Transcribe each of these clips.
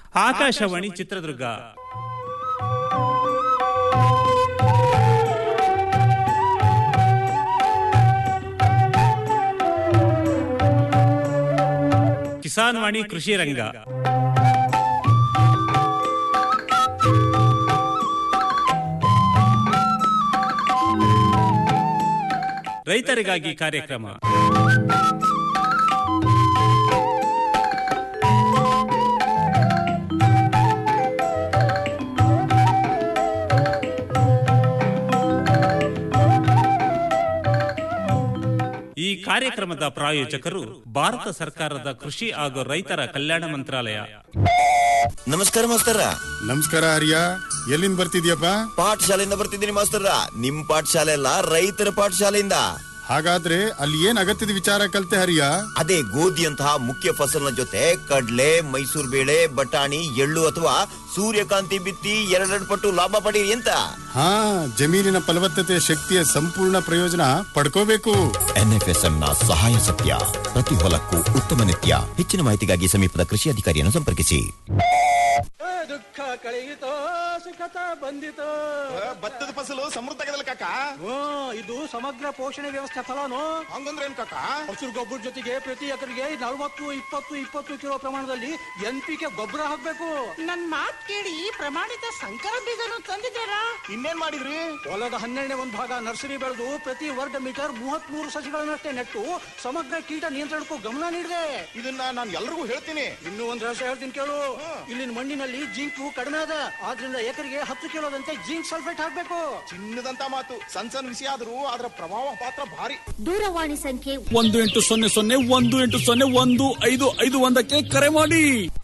ಆಕಾಶವಾಣಿ ಚಿತ್ರದುರ್ಗ ಕಿಸಾನ್ ವಾಣಿ ಕೃಷಿ ರಂಗ ರೈತರಿಗಾಗಿ ಕಾರ್ಯಕ್ರಮ ಈ ಕಾರ್ಯಕ್ರಮದ ಪ್ರಾಯೋಜಕರು ಭಾರತ ಸರ್ಕಾರದ ಕೃಷಿ ಹಾಗೂ ರೈತರ ಕಲ್ಯಾಣ ಮಂತ್ರಾಲಯ ನಮಸ್ಕಾರ ಮಾಸ್ತರ ನಮಸ್ಕಾರ ಹರಿಯ ಎಲ್ಲಿಂದ ಬರ್ತಿದ್ಯಪ್ಪ ಪಾಠಶಾಲೆಯಿಂದ ಬರ್ತಿದ್ದೀನಿ ಮಾಸ್ತರ ನಿಮ್ ಪಾಠಶಾಲೆ ಅಲ್ಲ ರೈತರ ಪಾಠಶಾಲೆಯಿಂದ ಹಾಗಾದ್ರೆ ಅಲ್ಲಿ ಏನ್ ಅಗತ್ಯದ ವಿಚಾರ ಕಲ್ತೆ ಹರಿಯ ಅದೇ ಗೋಧಿಯಂತಹ ಮುಖ್ಯ ಫಸಲಿನ ಜೊತೆ ಕಡ್ಲೆ ಮೈಸೂರು ಬೇಳೆ ಬಟಾಣಿ ಎಳ್ಳು ಅಥವಾ ಸೂರ್ಯಕಾಂತಿ ಬಿತ್ತಿ ಎರಡೆರಡು ಪಟ್ಟು ಲಾಭ ಪಡೀರಿ ಅಂತ ಹಾ ಜಮೀನಿನ ಫಲವತ್ತತೆ ಶಕ್ತಿಯ ಸಂಪೂರ್ಣ ಪ್ರಯೋಜನ ಪಡ್ಕೋಬೇಕು ಎನ್ಎಫ್ಎಸ್ಎಂ ನ ಸಹಾಯ ಸತ್ಯ ಪ್ರತಿ ಹೊಲಕ್ಕೂ ಉತ್ತಮ ನಿತ್ಯ ಹೆಚ್ಚಿನ ಮಾಹಿತಿಗಾಗಿ ಸಮೀಪದ ಕೃಷಿ ಅಧಿಕಾರಿಯನ್ನು ಸಂಪರ್ಕಿಸಿ ದುಃಖ ಕಳೆಯಿತೋ ಸುಖತ ಬಂದಿತೋ ಭತ್ತದ ಫಸಲು ಸಮೃದ್ಧಗದಲ್ಲ ಕಾಕ ಓ ಇದು ಸಮಗ್ರ ಪೋಷಣೆ ವ್ಯವಸ್ಥೆ ಫಲನು ಹಂಗಂದ್ರೆ ಏನ್ ಕಾಕ ಹಸಿರು ಗೊಬ್ಬರ ಜೊತೆಗೆ ಪ್ರತಿ ಎಕರೆಗೆ ನಲವತ್ತು ಇಪ್ಪತ್ತು ಇಪ್ಪತ್ತು ಕಿಲೋ ಪ್ರಮಾಣದಲ್ಲಿ ಎನ್ ಪಿ ಕೆ ಗೊಬ್ಬರ ಹಾಕ್ಬೇಕು ನನ್ ಮಾತ್ ಕೇಳಿ ಪ್ರಮಾಣಿತ ಸಂಕರ ಬೀಜನು ತಂದಿದ್ದಾರಾ ಇನ್ನೇನ್ ಮಾಡಿದ್ರಿ ಹೊಲದ ಹನ್ನೆರಡನೇ ಒಂದು ಭಾಗ ನರ್ಸರಿ ಬೆಳೆದು ಪ್ರತಿ ವರ್ಗ ಮೀಟರ್ ಮೂವತ್ತ್ ಮೂರು ಸಸಿಗಳನ್ನಷ್ಟೇ ನೆಟ್ಟು ಸಮಗ್ರ ಕೀಟ ನಿಯಂತ್ರಣಕ್ಕೂ ಗಮನ ನೀಡಿದೆ ಇದನ್ನ ನಾನು ಎಲ್ರಿಗೂ ಹೇಳ್ತೀನಿ ಇನ್ನೂ ಒಂದು ರಹಸ್ಯ ಹೇಳ್ತೀನಿ ಕೇಳು ಇಲ್ಲಿನ ಮಣ್ಣಿನಲ್ಲಿ ಜಿಂಕು ಕಡಿಮೆ ಅದ ಆದ್ರಿಂದ ಎಕರೆಗೆ ಹತ್ತು ಕಿಲೋದಂತೆ ಜಿಂಕ್ ಸಲ್ಫೇಟ್ ಹಾಕ್ಬೇಕು ಚಿನ್ನದಂತ ಮಾತು ಸಣ್ಣ ಸಣ್ಣ ವಿಷಯ ಆದ್ರೂ ಅದರ ಪ್ರಭಾವ ಪಾತ್ರ ಭಾರಿ ದೂರವಾಣಿ ಸಂಖ್ಯೆ ಒಂದು ಎಂಟು ಸೊನ್ನೆ ಸೊನ್ನೆ ಒಂದು ಎಂಟು ಸೊನ್ನೆ ಒಂದು ಐದು ಐದು ಒಂದಕ್ಕೆ ಕರೆ ಮಾಡಿ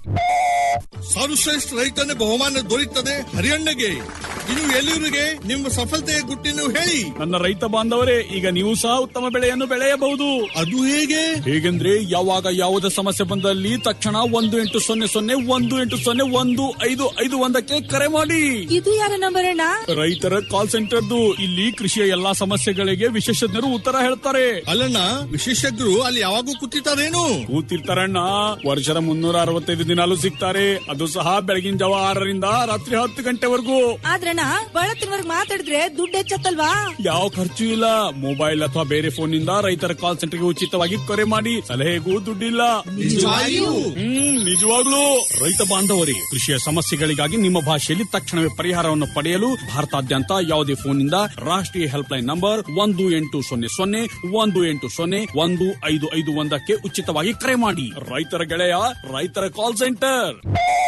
ಸರ್ವಶ್ರೇಷ್ಠ ರೈತನ ಬಹುಮಾನ ದೊರೆಯುತ್ತದೆ ಹರಿಯಣ್ಣಗೆ ಇನ್ನು ಎಲ್ಲಿವರಿಗೆ ನಿಮ್ಮ ಸಫಲತೆಯ ಗುಟ್ಟಿನ ಹೇಳಿ ನನ್ನ ರೈತ ಬಾಂಧವರೇ ಈಗ ನೀವು ಸಹ ಉತ್ತಮ ಬೆಳೆಯನ್ನು ಬೆಳೆಯಬಹುದು ಅದು ಹೇಗೆ ಹೇಗೆಂದ್ರೆ ಯಾವಾಗ ಯಾವುದೇ ಸಮಸ್ಯೆ ಬಂದಲ್ಲಿ ತಕ್ಷಣ ಒಂದು ಎಂಟು ಸೊನ್ನೆ ಸೊನ್ನೆ ಒಂದು ಎಂಟು ಸೊನ್ನೆ ಒಂದು ಐದು ಐದು ಒಂದಕ್ಕೆ ಕರೆ ಮಾಡಿ ಇದು ಯಾರ ನಂಬರ್ ಅಣ್ಣ ರೈತರ ಕಾಲ್ ಸೆಂಟರ್ದು ಇಲ್ಲಿ ಕೃಷಿಯ ಎಲ್ಲಾ ಸಮಸ್ಯೆಗಳಿಗೆ ವಿಶೇಷಜ್ಞರು ಉತ್ತರ ಹೇಳ್ತಾರೆ ಅಲ್ಲಣ್ಣ ವಿಶೇಷಜ್ಞರು ಅಲ್ಲಿ ಯಾವಾಗೂ ಕೂತಿರ್ತಾರೇನು ಕೂತಿರ್ತಾರಣ್ಣ ವರ್ಷದ ಮುನ್ನೂರ ಅರವತ್ತೈದು ದಿನಾಲು ಸಿಗ್ತಾರೆ ಅದು ಸಹ ಬೆಳಗಿನ ಜಾವ ಆರರಿಂದ ರಾತ್ರಿ ಹತ್ತು ಗಂಟೆವರೆಗೂ ಆದ್ರಣ್ಣ ಬಳತ್ತಿನವರ್ಗ್ ಮಾತಾಡಿದ್ರೆ ದುಡ್ಡು ಹೆಚ್ಚತ್ತಲ್ವಾ ಯಾವ ಖರ್ಚು ಇಲ್ಲ ಮೊಬೈಲ್ ಅಥವಾ ಬೇರೆ ಫೋನ್ ನಿಂದ ರೈತರ ಕಾಲ್ ಸೆಂಟರ್ಗೆ ಉಚಿತವಾಗಿ ಕರೆ ಮಾಡಿ ಸಲಹೆಗೂ ದುಡ್ಡಿಲ್ಲ ನಿಜವಾಗಿಯೂ? ಹ್ಮ್ ನಿಜವಾಗ್ಲೂ ರೈತ ಬಾಂಧವರೇ ಕೃಷಿಯ ಸಮಸ್ಯೆಗಳಿಗಾಗಿ ನಿಮ್ಮ ಭಾಷೆಯಲ್ಲಿ ತಕ್ಷಣವೇ ಪರಿಹಾರವನ್ನು ಪಡೆಯಲು ಭಾರತಾದ್ಯಂತ ಯಾವುದೇ ಫೋನ್ ನಿಂದ ರಾಷ್ಟ್ರೀಯ ಹೆಲ್ಪ್ ಲೈನ್ ನಂಬರ್ ಒಂದು ಎಂಟು ಸೊನ್ನೆ ಸೊನ್ನೆ ಒಂದು ಎಂಟು ಸೊನ್ನೆ ಒಂದು ಐದು ಐದು ಒಂದಕ್ಕೆ ಉಚಿತವಾಗಿ ಕರೆ ಮಾಡಿ ರೈತರ ಗೆಳೆಯ ರೈತರ ಕಾಲ್ ಸೆಂಟರ್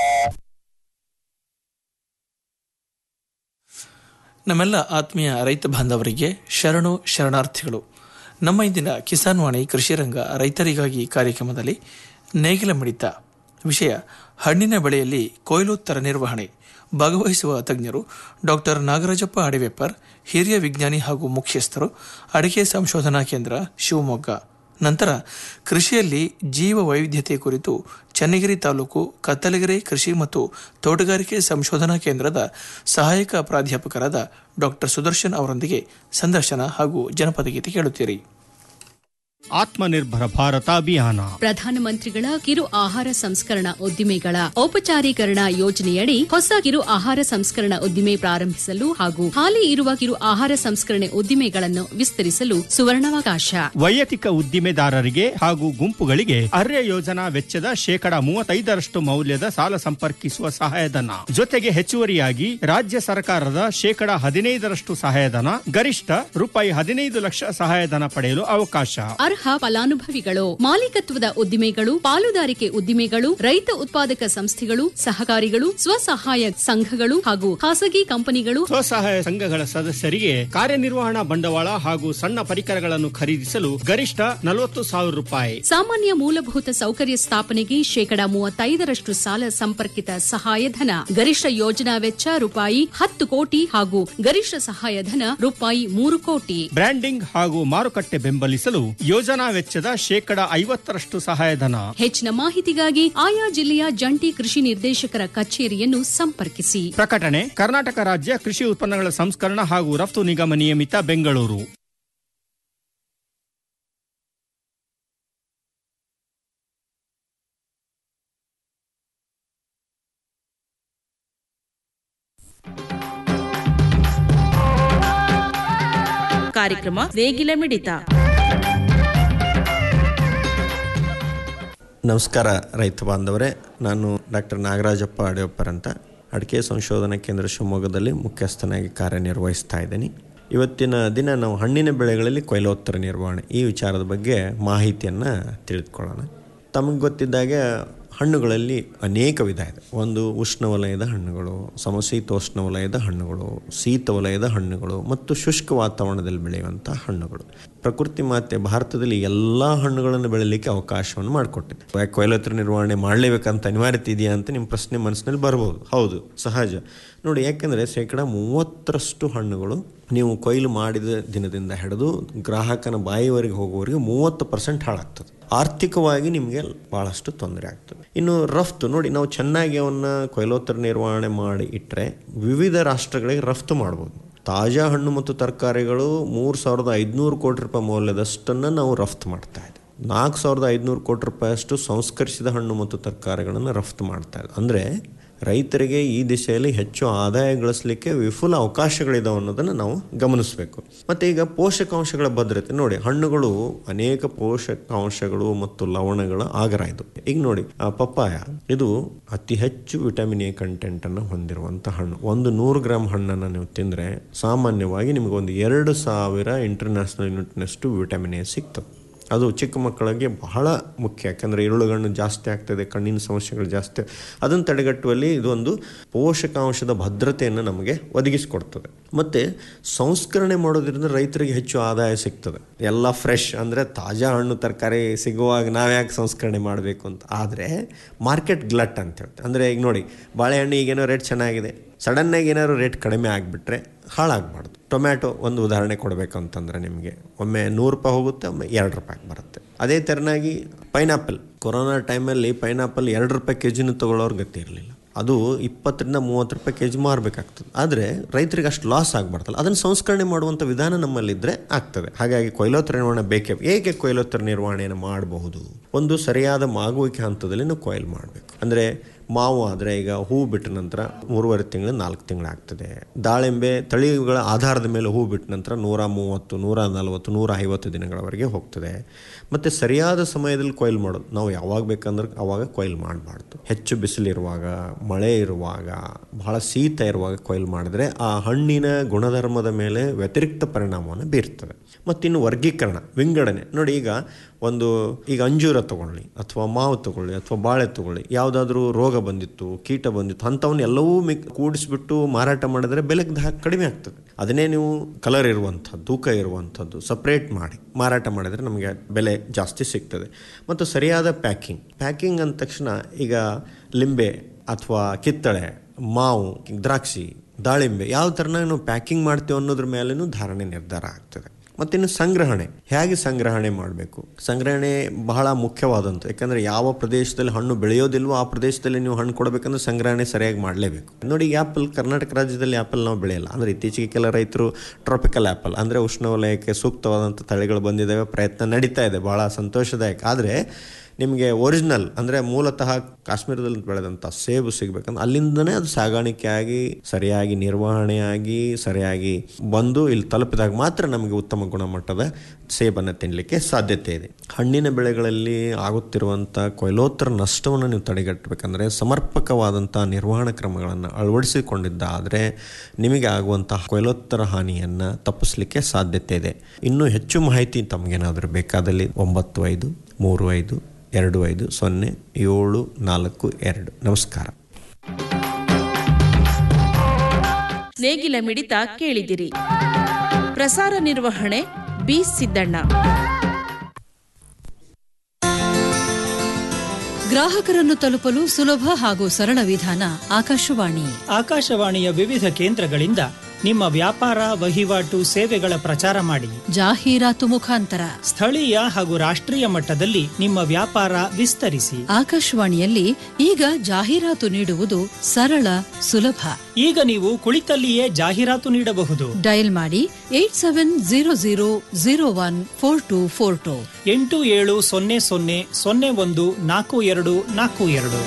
ನಮ್ಮೆಲ್ಲ ಆತ್ಮೀಯ ರೈತ ಬಾಂಧವರಿಗೆ ಶರಣು ಶರಣಾರ್ಥಿಗಳು ನಮ್ಮ ಇಂದಿನ ಕಿಸಾನ್ ವಾಣಿ ಕೃಷಿರಂಗ ರೈತರಿಗಾಗಿ ಕಾರ್ಯಕ್ರಮದಲ್ಲಿ ನೇಗಿಲ ಮಿಡಿತ ವಿಷಯ ಹಣ್ಣಿನ ಬೆಳೆಯಲ್ಲಿ ಕೊಯ್ಲೋತ್ತರ ನಿರ್ವಹಣೆ ಭಾಗವಹಿಸುವ ತಜ್ಞರು ಡಾಕ್ಟರ್ ನಾಗರಾಜಪ್ಪ ಅಡಿವೆಪ್ಪರ್ ಹಿರಿಯ ವಿಜ್ಞಾನಿ ಹಾಗೂ ಮುಖ್ಯಸ್ಥರು ಅಡಿಕೆ ಸಂಶೋಧನಾ ಕೇಂದ್ರ ಶಿವಮೊಗ್ಗ ನಂತರ ಕೃಷಿಯಲ್ಲಿ ಜೀವ ವೈವಿಧ್ಯತೆ ಕುರಿತು ಚನ್ನಗಿರಿ ತಾಲೂಕು ಕತ್ತಲಗೆರೆ ಕೃಷಿ ಮತ್ತು ತೋಟಗಾರಿಕೆ ಸಂಶೋಧನಾ ಕೇಂದ್ರದ ಸಹಾಯಕ ಪ್ರಾಧ್ಯಾಪಕರಾದ ಡಾಕ್ಟರ್ ಸುದರ್ಶನ್ ಅವರೊಂದಿಗೆ ಸಂದರ್ಶನ ಹಾಗೂ ಜನಪದ ಗೀತೆ ಕೇಳುತ್ತೀರಿ ಆತ್ಮನಿರ್ಭರ ಭಾರತ ಅಭಿಯಾನ ಪ್ರಧಾನಮಂತ್ರಿಗಳ ಕಿರು ಆಹಾರ ಸಂಸ್ಕರಣಾ ಉದ್ದಿಮೆಗಳ ಔಪಚಾರೀಕರಣ ಯೋಜನೆಯಡಿ ಹೊಸ ಕಿರು ಆಹಾರ ಸಂಸ್ಕರಣಾ ಉದ್ದಿಮೆ ಪ್ರಾರಂಭಿಸಲು ಹಾಗೂ ಹಾಲಿ ಇರುವ ಕಿರು ಆಹಾರ ಸಂಸ್ಕರಣೆ ಉದ್ದಿಮೆಗಳನ್ನು ವಿಸ್ತರಿಸಲು ಸುವರ್ಣಾವಕಾಶ ವೈಯಕ್ತಿಕ ಉದ್ದಿಮೆದಾರರಿಗೆ ಹಾಗೂ ಗುಂಪುಗಳಿಗೆ ಅರ್ಯ ಯೋಜನಾ ವೆಚ್ಚದ ಶೇಕಡ ಮೂವತ್ತೈದರಷ್ಟು ಮೌಲ್ಯದ ಸಾಲ ಸಂಪರ್ಕಿಸುವ ಸಹಾಯಧನ ಜೊತೆಗೆ ಹೆಚ್ಚುವರಿಯಾಗಿ ರಾಜ್ಯ ಸರ್ಕಾರದ ಶೇಕಡ ಹದಿನೈದರಷ್ಟು ಸಹಾಯಧನ ಗರಿಷ್ಠ ರೂಪಾಯಿ ಹದಿನೈದು ಲಕ್ಷ ಸಹಾಯಧನ ಪಡೆಯಲು ಅವಕಾಶ ಅರ್ಹ ಫಲಾನುಭವಿಗಳು ಮಾಲೀಕತ್ವದ ಉದ್ದಿಮೆಗಳು ಪಾಲುದಾರಿಕೆ ಉದ್ದಿಮೆಗಳು ರೈತ ಉತ್ಪಾದಕ ಸಂಸ್ಥೆಗಳು ಸಹಕಾರಿಗಳು ಸ್ವಸಹಾಯ ಸಂಘಗಳು ಹಾಗೂ ಖಾಸಗಿ ಕಂಪನಿಗಳು ಸ್ವಸಹಾಯ ಸಂಘಗಳ ಸದಸ್ಯರಿಗೆ ಕಾರ್ಯನಿರ್ವಹಣಾ ಬಂಡವಾಳ ಹಾಗೂ ಸಣ್ಣ ಪರಿಕರಗಳನ್ನು ಖರೀದಿಸಲು ಗರಿಷ್ಠ ನಲವತ್ತು ಸಾವಿರ ರೂಪಾಯಿ ಸಾಮಾನ್ಯ ಮೂಲಭೂತ ಸೌಕರ್ಯ ಸ್ಥಾಪನೆಗೆ ಶೇಕಡ ಮೂವತ್ತೈದರಷ್ಟು ಸಾಲ ಸಂಪರ್ಕಿತ ಸಹಾಯಧನ ಗರಿಷ್ಠ ಯೋಜನಾ ವೆಚ್ಚ ರೂಪಾಯಿ ಹತ್ತು ಕೋಟಿ ಹಾಗೂ ಗರಿಷ್ಠ ಸಹಾಯಧನ ರೂಪಾಯಿ ಮೂರು ಕೋಟಿ ಬ್ರ್ಯಾಂಡಿಂಗ್ ಹಾಗೂ ಮಾರುಕಟ್ಟೆ ಬೆಂಬಲಿಸಲು ಯೋಜನಾ ವೆಚ್ಚದ ಶೇಕಡ ಐವತ್ತರಷ್ಟು ಸಹಾಯಧನ ಹೆಚ್ಚಿನ ಮಾಹಿತಿಗಾಗಿ ಆಯಾ ಜಿಲ್ಲೆಯ ಜಂಟಿ ಕೃಷಿ ನಿರ್ದೇಶಕರ ಕಚೇರಿಯನ್ನು ಸಂಪರ್ಕಿಸಿ ಪ್ರಕಟಣೆ ಕರ್ನಾಟಕ ರಾಜ್ಯ ಕೃಷಿ ಉತ್ಪನ್ನಗಳ ಸಂಸ್ಕರಣ ಹಾಗೂ ರಫ್ತು ನಿಗಮ ನಿಯಮಿತ ಬೆಂಗಳೂರು ಕಾರ್ಯಕ್ರಮ ನೇಗಿಲ ಮಿಡಿತ ನಮಸ್ಕಾರ ರೈತ ಬಾಂಧವರೇ ನಾನು ಡಾಕ್ಟರ್ ನಾಗರಾಜಪ್ಪ ಅಡಿಯಪ್ಪರ್ ಅಂತ ಅಡಿಕೆ ಸಂಶೋಧನಾ ಕೇಂದ್ರ ಶಿವಮೊಗ್ಗದಲ್ಲಿ ಮುಖ್ಯಸ್ಥನಾಗಿ ಕಾರ್ಯನಿರ್ವಹಿಸ್ತಾ ಇದ್ದೀನಿ ಇವತ್ತಿನ ದಿನ ನಾವು ಹಣ್ಣಿನ ಬೆಳೆಗಳಲ್ಲಿ ಕೊಯ್ಲೋತ್ತರ ನಿರ್ವಹಣೆ ಈ ವಿಚಾರದ ಬಗ್ಗೆ ಮಾಹಿತಿಯನ್ನು ತಿಳಿದುಕೊಳ್ಳೋಣ ತಮಗೆ ಗೊತ್ತಿದ್ದಾಗೆ ಹಣ್ಣುಗಳಲ್ಲಿ ಅನೇಕ ವಿಧ ಇದೆ ಒಂದು ಉಷ್ಣವಲಯದ ಹಣ್ಣುಗಳು ಸಮಶೀತೋಷ್ಣ ವಲಯದ ಹಣ್ಣುಗಳು ಶೀತ ವಲಯದ ಹಣ್ಣುಗಳು ಮತ್ತು ಶುಷ್ಕ ವಾತಾವರಣದಲ್ಲಿ ಬೆಳೆಯುವಂಥ ಹಣ್ಣುಗಳು ಪ್ರಕೃತಿ ಮಾತೆ ಭಾರತದಲ್ಲಿ ಎಲ್ಲ ಹಣ್ಣುಗಳನ್ನು ಬೆಳೀಲಿಕ್ಕೆ ಅವಕಾಶವನ್ನು ಮಾಡಿಕೊಟ್ಟಿದೆ ಯಾಕೆ ಕೊಯ್ಲೋತ್ತರ ನಿರ್ವಹಣೆ ಮಾಡಲೇಬೇಕಂತ ಅನಿವಾರ್ಯತೆ ಇದೆಯಾ ಅಂತ ನಿಮ್ಮ ಪ್ರಶ್ನೆ ಮನಸ್ಸಿನಲ್ಲಿ ಬರ್ಬೋದು ಹೌದು ಸಹಜ ನೋಡಿ ಯಾಕೆಂದರೆ ಶೇಕಡ ಮೂವತ್ತರಷ್ಟು ಹಣ್ಣುಗಳು ನೀವು ಕೊಯ್ಲು ಮಾಡಿದ ದಿನದಿಂದ ಹಿಡಿದು ಗ್ರಾಹಕನ ಬಾಯಿವರೆಗೆ ಹೋಗುವವರೆಗೆ ಮೂವತ್ತು ಪರ್ಸೆಂಟ್ ಹಾಳಾಗ್ತದೆ ಆರ್ಥಿಕವಾಗಿ ನಿಮಗೆ ಭಾಳಷ್ಟು ತೊಂದರೆ ಆಗ್ತದೆ ಇನ್ನು ರಫ್ತು ನೋಡಿ ನಾವು ಚೆನ್ನಾಗಿ ಅವನ್ನ ಕೊಯ್ಲೋತ್ತರ ನಿರ್ವಹಣೆ ಮಾಡಿ ಇಟ್ಟರೆ ವಿವಿಧ ರಾಷ್ಟ್ರಗಳಿಗೆ ರಫ್ತು ಮಾಡ್ಬೋದು ತಾಜಾ ಹಣ್ಣು ಮತ್ತು ತರಕಾರಿಗಳು ಮೂರು ಸಾವಿರದ ಐದುನೂರು ಕೋಟಿ ರೂಪಾಯಿ ಮೌಲ್ಯದಷ್ಟನ್ನು ನಾವು ರಫ್ತು ಮಾಡ್ತಾ ಇದ್ದೀವಿ ನಾಲ್ಕು ಸಾವಿರದ ಐದುನೂರು ಕೋಟಿ ರೂಪಾಯಿಯಷ್ಟು ಸಂಸ್ಕರಿಸಿದ ಹಣ್ಣು ಮತ್ತು ತರಕಾರಿಗಳನ್ನು ರಫ್ತು ಮಾಡ್ತಾ ಇದ್ದೀವಿ ಅಂದರೆ ರೈತರಿಗೆ ಈ ದಿಶೆಯಲ್ಲಿ ಹೆಚ್ಚು ಆದಾಯ ಗಳಿಸಲಿಕ್ಕೆ ವಿಪುಲ ಅವಕಾಶಗಳಿದಾವೆ ಅನ್ನೋದನ್ನು ನಾವು ಗಮನಿಸಬೇಕು ಮತ್ತು ಈಗ ಪೋಷಕಾಂಶಗಳ ಭದ್ರತೆ ನೋಡಿ ಹಣ್ಣುಗಳು ಅನೇಕ ಪೋಷಕಾಂಶಗಳು ಮತ್ತು ಲವಣಗಳ ಆಗರ ಇದು ಈಗ ನೋಡಿ ಆ ಪಪ್ಪಾಯ ಇದು ಅತಿ ಹೆಚ್ಚು ವಿಟಮಿನ್ ಎ ಕಂಟೆಂಟನ್ನು ಹೊಂದಿರುವಂಥ ಹಣ್ಣು ಒಂದು ನೂರು ಗ್ರಾಮ್ ಹಣ್ಣನ್ನು ನೀವು ತಿಂದರೆ ಸಾಮಾನ್ಯವಾಗಿ ನಿಮಗೆ ಒಂದು ಎರಡು ಸಾವಿರ ಇಂಟರ್ನ್ಯಾಷನಲ್ ಯೂನಿಟ್ನಷ್ಟು ವಿಟಮಿನ್ ಎ ಸಿಗ್ತದೆ ಅದು ಚಿಕ್ಕ ಮಕ್ಕಳಿಗೆ ಬಹಳ ಮುಖ್ಯ ಯಾಕಂದರೆ ಇರುಳುಗಣ್ಣು ಜಾಸ್ತಿ ಆಗ್ತದೆ ಕಣ್ಣಿನ ಸಮಸ್ಯೆಗಳು ಜಾಸ್ತಿ ಅದನ್ನು ತಡೆಗಟ್ಟುವಲ್ಲಿ ಇದೊಂದು ಪೋಷಕಾಂಶದ ಭದ್ರತೆಯನ್ನು ನಮಗೆ ಒದಗಿಸಿಕೊಡ್ತದೆ ಮತ್ತು ಸಂಸ್ಕರಣೆ ಮಾಡೋದ್ರಿಂದ ರೈತರಿಗೆ ಹೆಚ್ಚು ಆದಾಯ ಸಿಗ್ತದೆ ಎಲ್ಲ ಫ್ರೆಶ್ ಅಂದರೆ ತಾಜಾ ಹಣ್ಣು ತರಕಾರಿ ಸಿಗುವಾಗ ನಾವು ಯಾಕೆ ಸಂಸ್ಕರಣೆ ಮಾಡಬೇಕು ಅಂತ ಆದರೆ ಮಾರ್ಕೆಟ್ ಗ್ಲಟ್ ಅಂತ ಹೇಳ್ತಾರೆ ಅಂದರೆ ಈಗ ನೋಡಿ ಬಾಳೆಹಣ್ಣು ಈಗೇನೋ ರೇಟ್ ಚೆನ್ನಾಗಿದೆ ಸಡನ್ನಾಗಿ ಏನಾದ್ರು ರೇಟ್ ಕಡಿಮೆ ಆಗಿಬಿಟ್ರೆ ಹಾಳಾಗಬಾರ್ದು ಟೊಮ್ಯಾಟೊ ಒಂದು ಉದಾಹರಣೆ ಕೊಡಬೇಕು ಅಂತಂದರೆ ನಿಮಗೆ ಒಮ್ಮೆ ನೂರು ರೂಪಾಯಿ ಹೋಗುತ್ತೆ ಒಮ್ಮೆ ಎರಡು ರೂಪಾಯಿಗೆ ಬರುತ್ತೆ ಅದೇ ಥರನಾಗಿ ಪೈನಾಪಲ್ ಕೊರೋನಾ ಟೈಮಲ್ಲಿ ಪೈನಾಪಲ್ ಎರಡು ರೂಪಾಯಿ ಕೆ ಜಿನೂ ತೊಗೊಳ್ಳೋರು ಗತಿ ಇರಲಿಲ್ಲ ಅದು ಇಪ್ಪತ್ತರಿಂದ ಮೂವತ್ತು ರೂಪಾಯಿ ಕೆ ಜಿ ಮಾರಬೇಕಾಗ್ತದೆ ಆದರೆ ರೈತರಿಗೆ ಅಷ್ಟು ಲಾಸ್ ಆಗಬಾರ್ದಲ್ಲ ಅದನ್ನು ಸಂಸ್ಕರಣೆ ಮಾಡುವಂಥ ವಿಧಾನ ನಮ್ಮಲ್ಲಿದ್ದರೆ ಆಗ್ತದೆ ಹಾಗಾಗಿ ಕೊಯ್ಲೋತ್ತರ ನಿರ್ವಹಣೆ ಬೇಕೇ ಹೇಗೆ ಕೊಯ್ಲೋತ್ತರ ನಿರ್ವಹಣೆಯನ್ನು ಮಾಡಬಹುದು ಒಂದು ಸರಿಯಾದ ಮಾಗುವಿಕೆ ಹಂತದಲ್ಲಿ ನಾವು ಕೊಯ್ಲು ಮಾಡಬೇಕು ಅಂದರೆ ಮಾವು ಆದರೆ ಈಗ ಹೂ ಬಿಟ್ಟ ನಂತರ ಮೂರುವರೆ ತಿಂಗಳು ನಾಲ್ಕು ತಿಂಗಳು ಆಗ್ತದೆ ದಾಳಿಂಬೆ ತಳಿಗಳ ಆಧಾರದ ಮೇಲೆ ಹೂ ಬಿಟ್ಟ ನಂತರ ನೂರ ಮೂವತ್ತು ನೂರ ನಲವತ್ತು ನೂರ ಐವತ್ತು ದಿನಗಳವರೆಗೆ ಹೋಗ್ತದೆ ಮತ್ತು ಸರಿಯಾದ ಸಮಯದಲ್ಲಿ ಕೊಯ್ಲು ಮಾಡೋದು ನಾವು ಯಾವಾಗ ಬೇಕಂದ್ರೆ ಅವಾಗ ಕೊಯ್ಲು ಮಾಡಬಾರ್ದು ಹೆಚ್ಚು ಬಿಸಿಲಿರುವಾಗ ಮಳೆ ಇರುವಾಗ ಬಹಳ ಶೀತ ಇರುವಾಗ ಕೊಯ್ಲು ಮಾಡಿದ್ರೆ ಆ ಹಣ್ಣಿನ ಗುಣಧರ್ಮದ ಮೇಲೆ ವ್ಯತಿರಿಕ್ತ ಪರಿಣಾಮವನ್ನು ಬೀರ್ತದೆ ಮತ್ತಿನ್ನು ವರ್ಗೀಕರಣ ವಿಂಗಡಣೆ ನೋಡಿ ಈಗ ಒಂದು ಈಗ ಅಂಜೂರ ತಗೊಳ್ಳಿ ಅಥವಾ ಮಾವು ತಗೊಳ್ಳಿ ಅಥವಾ ಬಾಳೆ ತಗೊಳ್ಳಿ ಯಾವುದಾದ್ರೂ ರೋಗ ಬಂದಿತ್ತು ಕೀಟ ಬಂದಿತ್ತು ಅಂಥವನ್ನ ಎಲ್ಲವೂ ಮಿಕ್ ಕೂಡಿಸ್ಬಿಟ್ಟು ಮಾರಾಟ ಮಾಡಿದ್ರೆ ಬೆಲೆ ದ- ಕಡಿಮೆ ಆಗ್ತದೆ ಅದನ್ನೇ ನೀವು ಕಲರ್ ಇರುವಂಥದ್ದು ತೂಕ ಇರುವಂಥದ್ದು ಸಪ್ರೇಟ್ ಮಾಡಿ ಮಾರಾಟ ಮಾಡಿದರೆ ನಮಗೆ ಬೆಲೆ ಜಾಸ್ತಿ ಸಿಗ್ತದೆ ಮತ್ತು ಸರಿಯಾದ ಪ್ಯಾಕಿಂಗ್ ಪ್ಯಾಕಿಂಗ್ ಅಂದ ತಕ್ಷಣ ಈಗ ಲಿಂಬೆ ಅಥವಾ ಕಿತ್ತಳೆ ಮಾವು ದ್ರಾಕ್ಷಿ ದಾಳಿಂಬೆ ಯಾವ ಥರನಾಗಿ ನಾವು ಪ್ಯಾಕಿಂಗ್ ಮಾಡ್ತೀವಿ ಅನ್ನೋದ್ರ ಮೇಲೂ ಧಾರಣೆ ನಿರ್ಧಾರ ಆಗ್ತದೆ ಮತ್ತಿನ್ನು ಸಂಗ್ರಹಣೆ ಹೇಗೆ ಸಂಗ್ರಹಣೆ ಮಾಡಬೇಕು ಸಂಗ್ರಹಣೆ ಬಹಳ ಮುಖ್ಯವಾದಂಥ ಯಾಕಂದರೆ ಯಾವ ಪ್ರದೇಶದಲ್ಲಿ ಹಣ್ಣು ಬೆಳೆಯೋದಿಲ್ವೋ ಆ ಪ್ರದೇಶದಲ್ಲಿ ನೀವು ಹಣ್ಣು ಕೊಡಬೇಕಂದ್ರೆ ಸಂಗ್ರಹಣೆ ಸರಿಯಾಗಿ ಮಾಡಲೇಬೇಕು ನೋಡಿ ಆ್ಯಪಲ್ ಕರ್ನಾಟಕ ರಾಜ್ಯದಲ್ಲಿ ಆ್ಯಪಲ್ ನಾವು ಬೆಳೆಯಲ್ಲ ಅಂದರೆ ಇತ್ತೀಚೆಗೆ ಕೆಲ ರೈತರು ಟ್ರಾಪಿಕಲ್ ಆ್ಯಪಲ್ ಅಂದರೆ ಉಷ್ಣವಲಯಕ್ಕೆ ಸೂಕ್ತವಾದಂಥ ತಳಿಗಳು ಬಂದಿದ್ದಾವೆ ಪ್ರಯತ್ನ ನಡೀತಾ ಇದೆ ಭಾಳ ಸಂತೋಷದಾಯಕ ಆದರೆ ನಿಮಗೆ ಒರಿಜಿನಲ್ ಅಂದರೆ ಮೂಲತಃ ಕಾಶ್ಮೀರದಲ್ಲಿ ಬೆಳೆದಂಥ ಸೇಬು ಸಿಗ್ಬೇಕಂದ್ರೆ ಅಲ್ಲಿಂದನೇ ಅದು ಸಾಗಾಣಿಕೆ ಆಗಿ ಸರಿಯಾಗಿ ನಿರ್ವಹಣೆಯಾಗಿ ಸರಿಯಾಗಿ ಬಂದು ಇಲ್ಲಿ ತಲುಪಿದಾಗ ಮಾತ್ರ ನಮಗೆ ಉತ್ತಮ ಗುಣಮಟ್ಟದ ಸೇಬನ್ನು ತಿನ್ನಲಿಕ್ಕೆ ಸಾಧ್ಯತೆ ಇದೆ ಹಣ್ಣಿನ ಬೆಳೆಗಳಲ್ಲಿ ಆಗುತ್ತಿರುವಂಥ ಕೊಯ್ಲೋತ್ತರ ನಷ್ಟವನ್ನು ನೀವು ತಡೆಗಟ್ಟಬೇಕಂದ್ರೆ ಸಮರ್ಪಕವಾದಂಥ ನಿರ್ವಹಣಾ ಕ್ರಮಗಳನ್ನು ಅಳವಡಿಸಿಕೊಂಡಿದ್ದಾದರೆ ನಿಮಗೆ ಆಗುವಂತಹ ಕೊಯ್ಲೋತ್ತರ ಹಾನಿಯನ್ನು ತಪ್ಪಿಸಲಿಕ್ಕೆ ಸಾಧ್ಯತೆ ಇದೆ ಇನ್ನೂ ಹೆಚ್ಚು ಮಾಹಿತಿ ತಮಗೇನಾದರೂ ಬೇಕಾದಲ್ಲಿ ಒಂಬತ್ತು ಐದು ಮೂರು ಐದು ಎರಡು ಐದು ಸೊನ್ನೆ ಏಳು ನಾಲ್ಕು ಎರಡು ನಮಸ್ಕಾರ ನೇಗಿಲ ಮಿಡಿತ ಕೇಳಿದಿರಿ ಪ್ರಸಾರ ನಿರ್ವಹಣೆ ಬಿ ಸಿದ್ದಣ್ಣ ಗ್ರಾಹಕರನ್ನು ತಲುಪಲು ಸುಲಭ ಹಾಗೂ ಸರಳ ವಿಧಾನ ಆಕಾಶವಾಣಿ ಆಕಾಶವಾಣಿಯ ವಿವಿಧ ಕೇಂದ್ರಗಳಿಂದ ನಿಮ್ಮ ವ್ಯಾಪಾರ ವಹಿವಾಟು ಸೇವೆಗಳ ಪ್ರಚಾರ ಮಾಡಿ ಜಾಹೀರಾತು ಮುಖಾಂತರ ಸ್ಥಳೀಯ ಹಾಗೂ ರಾಷ್ಟ್ರೀಯ ಮಟ್ಟದಲ್ಲಿ ನಿಮ್ಮ ವ್ಯಾಪಾರ ವಿಸ್ತರಿಸಿ ಆಕಾಶವಾಣಿಯಲ್ಲಿ ಈಗ ಜಾಹೀರಾತು ನೀಡುವುದು ಸರಳ ಸುಲಭ ಈಗ ನೀವು ಕುಳಿತಲ್ಲಿಯೇ ಜಾಹೀರಾತು ನೀಡಬಹುದು ಡಯಲ್ ಮಾಡಿ eight seven zero zero zero one four two four two ಎಂಟು ಏಳು ಸೊನ್ನೆ ಸೊನ್ನೆ ಸೊನ್ನೆ ಒಂದು ನಾಲ್ಕು ಎರಡು ನಾಲ್ಕು ಎರಡು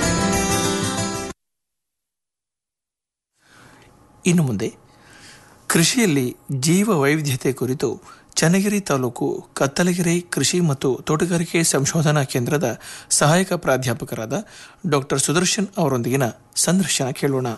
ಇನ್ನು ಮುಂದೆ ಕೃಷಿಯಲ್ಲಿ ಜೀವ ವೈವಿಧ್ಯತೆ ಕುರಿತು ಚನ್ನಗಿರಿ ತಾಲೂಕು ಕತ್ತಲಗೆರೆ ಕೃಷಿ ಮತ್ತು ತೋಟಗಾರಿಕೆ ಸಂಶೋಧನಾ ಕೇಂದ್ರದ ಸಹಾಯಕ ಪ್ರಾಧ್ಯಾಪಕರಾದ ಡಾಕ್ಟರ್ ಸುದರ್ಶನ್ ಅವರೊಂದಿಗಿನ ಸಂದರ್ಶನ ಕೇಳೋಣ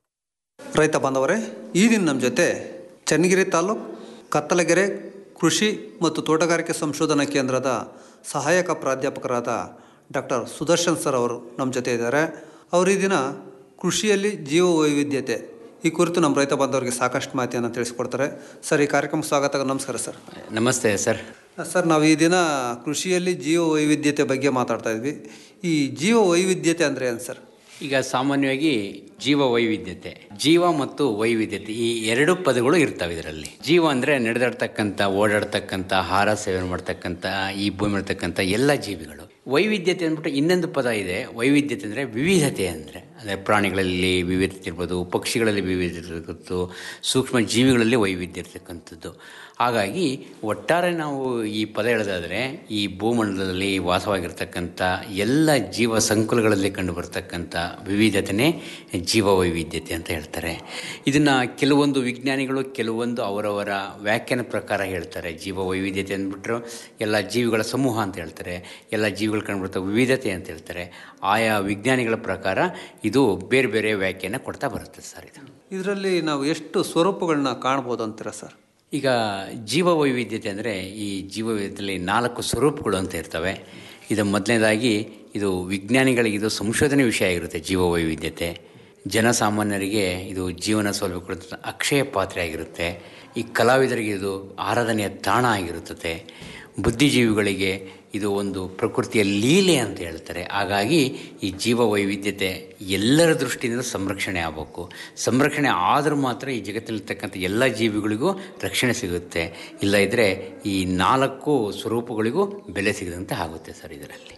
ರೈತ ಬಾಂಧವರೇ ಈ ದಿನ ನಮ್ಮ ಜೊತೆ ಚನ್ನಗಿರಿ ತಾಲೂಕು ಕತ್ತಲಗೆರೆ ಕೃಷಿ ಮತ್ತು ತೋಟಗಾರಿಕೆ ಸಂಶೋಧನಾ ಕೇಂದ್ರದ ಸಹಾಯಕ ಪ್ರಾಧ್ಯಾಪಕರಾದ ಡಾಕ್ಟರ್ ಸುದರ್ಶನ್ ಸರ್ ಅವರು ನಮ್ಮ ಜೊತೆ ಇದ್ದಾರೆ ಅವರು ಈ ದಿನ ಕೃಷಿಯಲ್ಲಿ ಜೀವ ವೈವಿಧ್ಯತೆ ಈ ಕುರಿತು ನಮ್ಮ ರೈತ ಬಾಂಧವರಿಗೆ ಸಾಕಷ್ಟು ಮಾಹಿತಿಯನ್ನು ತಿಳಿಸ್ಕೊಡ್ತಾರೆ ಸರ್ ಈ ಕಾರ್ಯಕ್ರಮ ಸ್ವಾಗತ ನಮಸ್ಕಾರ ಸರ್ ನಮಸ್ತೆ ಸರ್ ಸರ್ ನಾವು ಈ ದಿನ ಕೃಷಿಯಲ್ಲಿ ಜೀವ ವೈವಿಧ್ಯತೆ ಬಗ್ಗೆ ಮಾತಾಡ್ತಾ ಇದ್ವಿ ಈ ಜೀವ ವೈವಿಧ್ಯತೆ ಅಂದರೆ ಏನು ಸರ್ ಈಗ ಸಾಮಾನ್ಯವಾಗಿ ಜೀವ ವೈವಿಧ್ಯತೆ ಜೀವ ಮತ್ತು ವೈವಿಧ್ಯತೆ ಈ ಎರಡು ಪದಗಳು ಇರ್ತವೆ ಇದರಲ್ಲಿ ಜೀವ ಅಂದರೆ ನಡೆದಾಡ್ತಕ್ಕಂಥ ಓಡಾಡ್ತಕ್ಕಂಥ ಆಹಾರ ಸೇವನೆ ಮಾಡ್ತಕ್ಕಂಥ ಈ ಭೂಮಿ ಇರ್ತಕ್ಕಂಥ ಎಲ್ಲ ಜೀವಿಗಳು ವೈವಿಧ್ಯತೆ ಅಂದ್ಬಿಟ್ಟು ಇನ್ನೊಂದು ಪದ ಇದೆ ವೈವಿಧ್ಯತೆ ಅಂದರೆ ವಿವಿಧತೆ ಅಂದರೆ ಅಂದರೆ ಪ್ರಾಣಿಗಳಲ್ಲಿ ವಿವಿಧತೆ ಇರ್ಬೋದು ಪಕ್ಷಿಗಳಲ್ಲಿ ವಿವಿಧತೆ ಇರ್ಬೋದು ಸೂಕ್ಷ್ಮ ಜೀವಿಗಳಲ್ಲಿ ವೈವಿಧ್ಯ ಇರ್ತಕ್ಕಂಥದ್ದು ಹಾಗಾಗಿ ಒಟ್ಟಾರೆ ನಾವು ಈ ಪದ ಹೇಳೋದಾದರೆ ಈ ಭೂಮಂಡಲದಲ್ಲಿ ವಾಸವಾಗಿರ್ತಕ್ಕಂಥ ಎಲ್ಲ ಜೀವ ಸಂಕುಲಗಳಲ್ಲಿ ಕಂಡುಬರ್ತಕ್ಕಂಥ ವಿವಿಧತೆಯೇ ಜೀವ ವೈವಿಧ್ಯತೆ ಅಂತ ಹೇಳ್ತಾರೆ ಇದನ್ನು ಕೆಲವೊಂದು ವಿಜ್ಞಾನಿಗಳು ಕೆಲವೊಂದು ಅವರವರ ವ್ಯಾಖ್ಯಾನ ಪ್ರಕಾರ ಹೇಳ್ತಾರೆ ಜೀವ ವೈವಿಧ್ಯತೆ ಅಂದ್ಬಿಟ್ರು ಎಲ್ಲ ಜೀವಿಗಳ ಸಮೂಹ ಅಂತ ಹೇಳ್ತಾರೆ ಎಲ್ಲ ಜೀವಿಗಳು ಕಂಡುಬರ್ತಾ ವಿವಿಧತೆ ಅಂತ ಹೇಳ್ತಾರೆ ಆಯಾ ವಿಜ್ಞಾನಿಗಳ ಪ್ರಕಾರ ಇದು ಬೇರೆ ಬೇರೆ ವ್ಯಾಖ್ಯಾನ ಕೊಡ್ತಾ ಬರುತ್ತೆ ಸರ್ ಇದು ಇದರಲ್ಲಿ ನಾವು ಎಷ್ಟು ಸ್ವರೂಪಗಳನ್ನ ಕಾಣ್ಬೋದು ಅಂತೀರಾ ಸರ್ ಈಗ ಜೀವ ವೈವಿಧ್ಯತೆ ಅಂದರೆ ಈ ಜೀವ ವೈವಿಧ್ಯತೆಯಲ್ಲಿ ನಾಲ್ಕು ಸ್ವರೂಪಗಳು ಅಂತ ಇರ್ತವೆ ಇದು ಮೊದಲನೇದಾಗಿ ಇದು ವಿಜ್ಞಾನಿಗಳಿಗೆ ಇದು ಸಂಶೋಧನೆ ವಿಷಯ ಆಗಿರುತ್ತೆ ಜೀವ ವೈವಿಧ್ಯತೆ ಜನಸಾಮಾನ್ಯರಿಗೆ ಇದು ಜೀವನ ಸೌಲಭ್ಯ ಕೊಡುತ್ತ ಅಕ್ಷಯ ಪಾತ್ರೆ ಆಗಿರುತ್ತೆ ಈ ಕಲಾವಿದರಿಗೆ ಇದು ಆರಾಧನೆಯ ತಾಣ ಆಗಿರುತ್ತದೆ ಬುದ್ಧಿಜೀವಿಗಳಿಗೆ ಇದು ಒಂದು ಪ್ರಕೃತಿಯ ಲೀಲೆ ಅಂತ ಹೇಳ್ತಾರೆ ಹಾಗಾಗಿ ಈ ಜೀವ ವೈವಿಧ್ಯತೆ ಎಲ್ಲರ ದೃಷ್ಟಿಯಿಂದ ಸಂರಕ್ಷಣೆ ಆಗಬೇಕು ಸಂರಕ್ಷಣೆ ಆದರೂ ಮಾತ್ರ ಈ ಜಗತ್ತಿನಲ್ಲಿರ್ತಕ್ಕಂಥ ಎಲ್ಲ ಜೀವಿಗಳಿಗೂ ರಕ್ಷಣೆ ಸಿಗುತ್ತೆ ಇಲ್ಲ ಇದ್ದರೆ ಈ ನಾಲ್ಕು ಸ್ವರೂಪಗಳಿಗೂ ಬೆಲೆ ಸಿಗದಂತೆ ಆಗುತ್ತೆ ಸರ್ ಇದರಲ್ಲಿ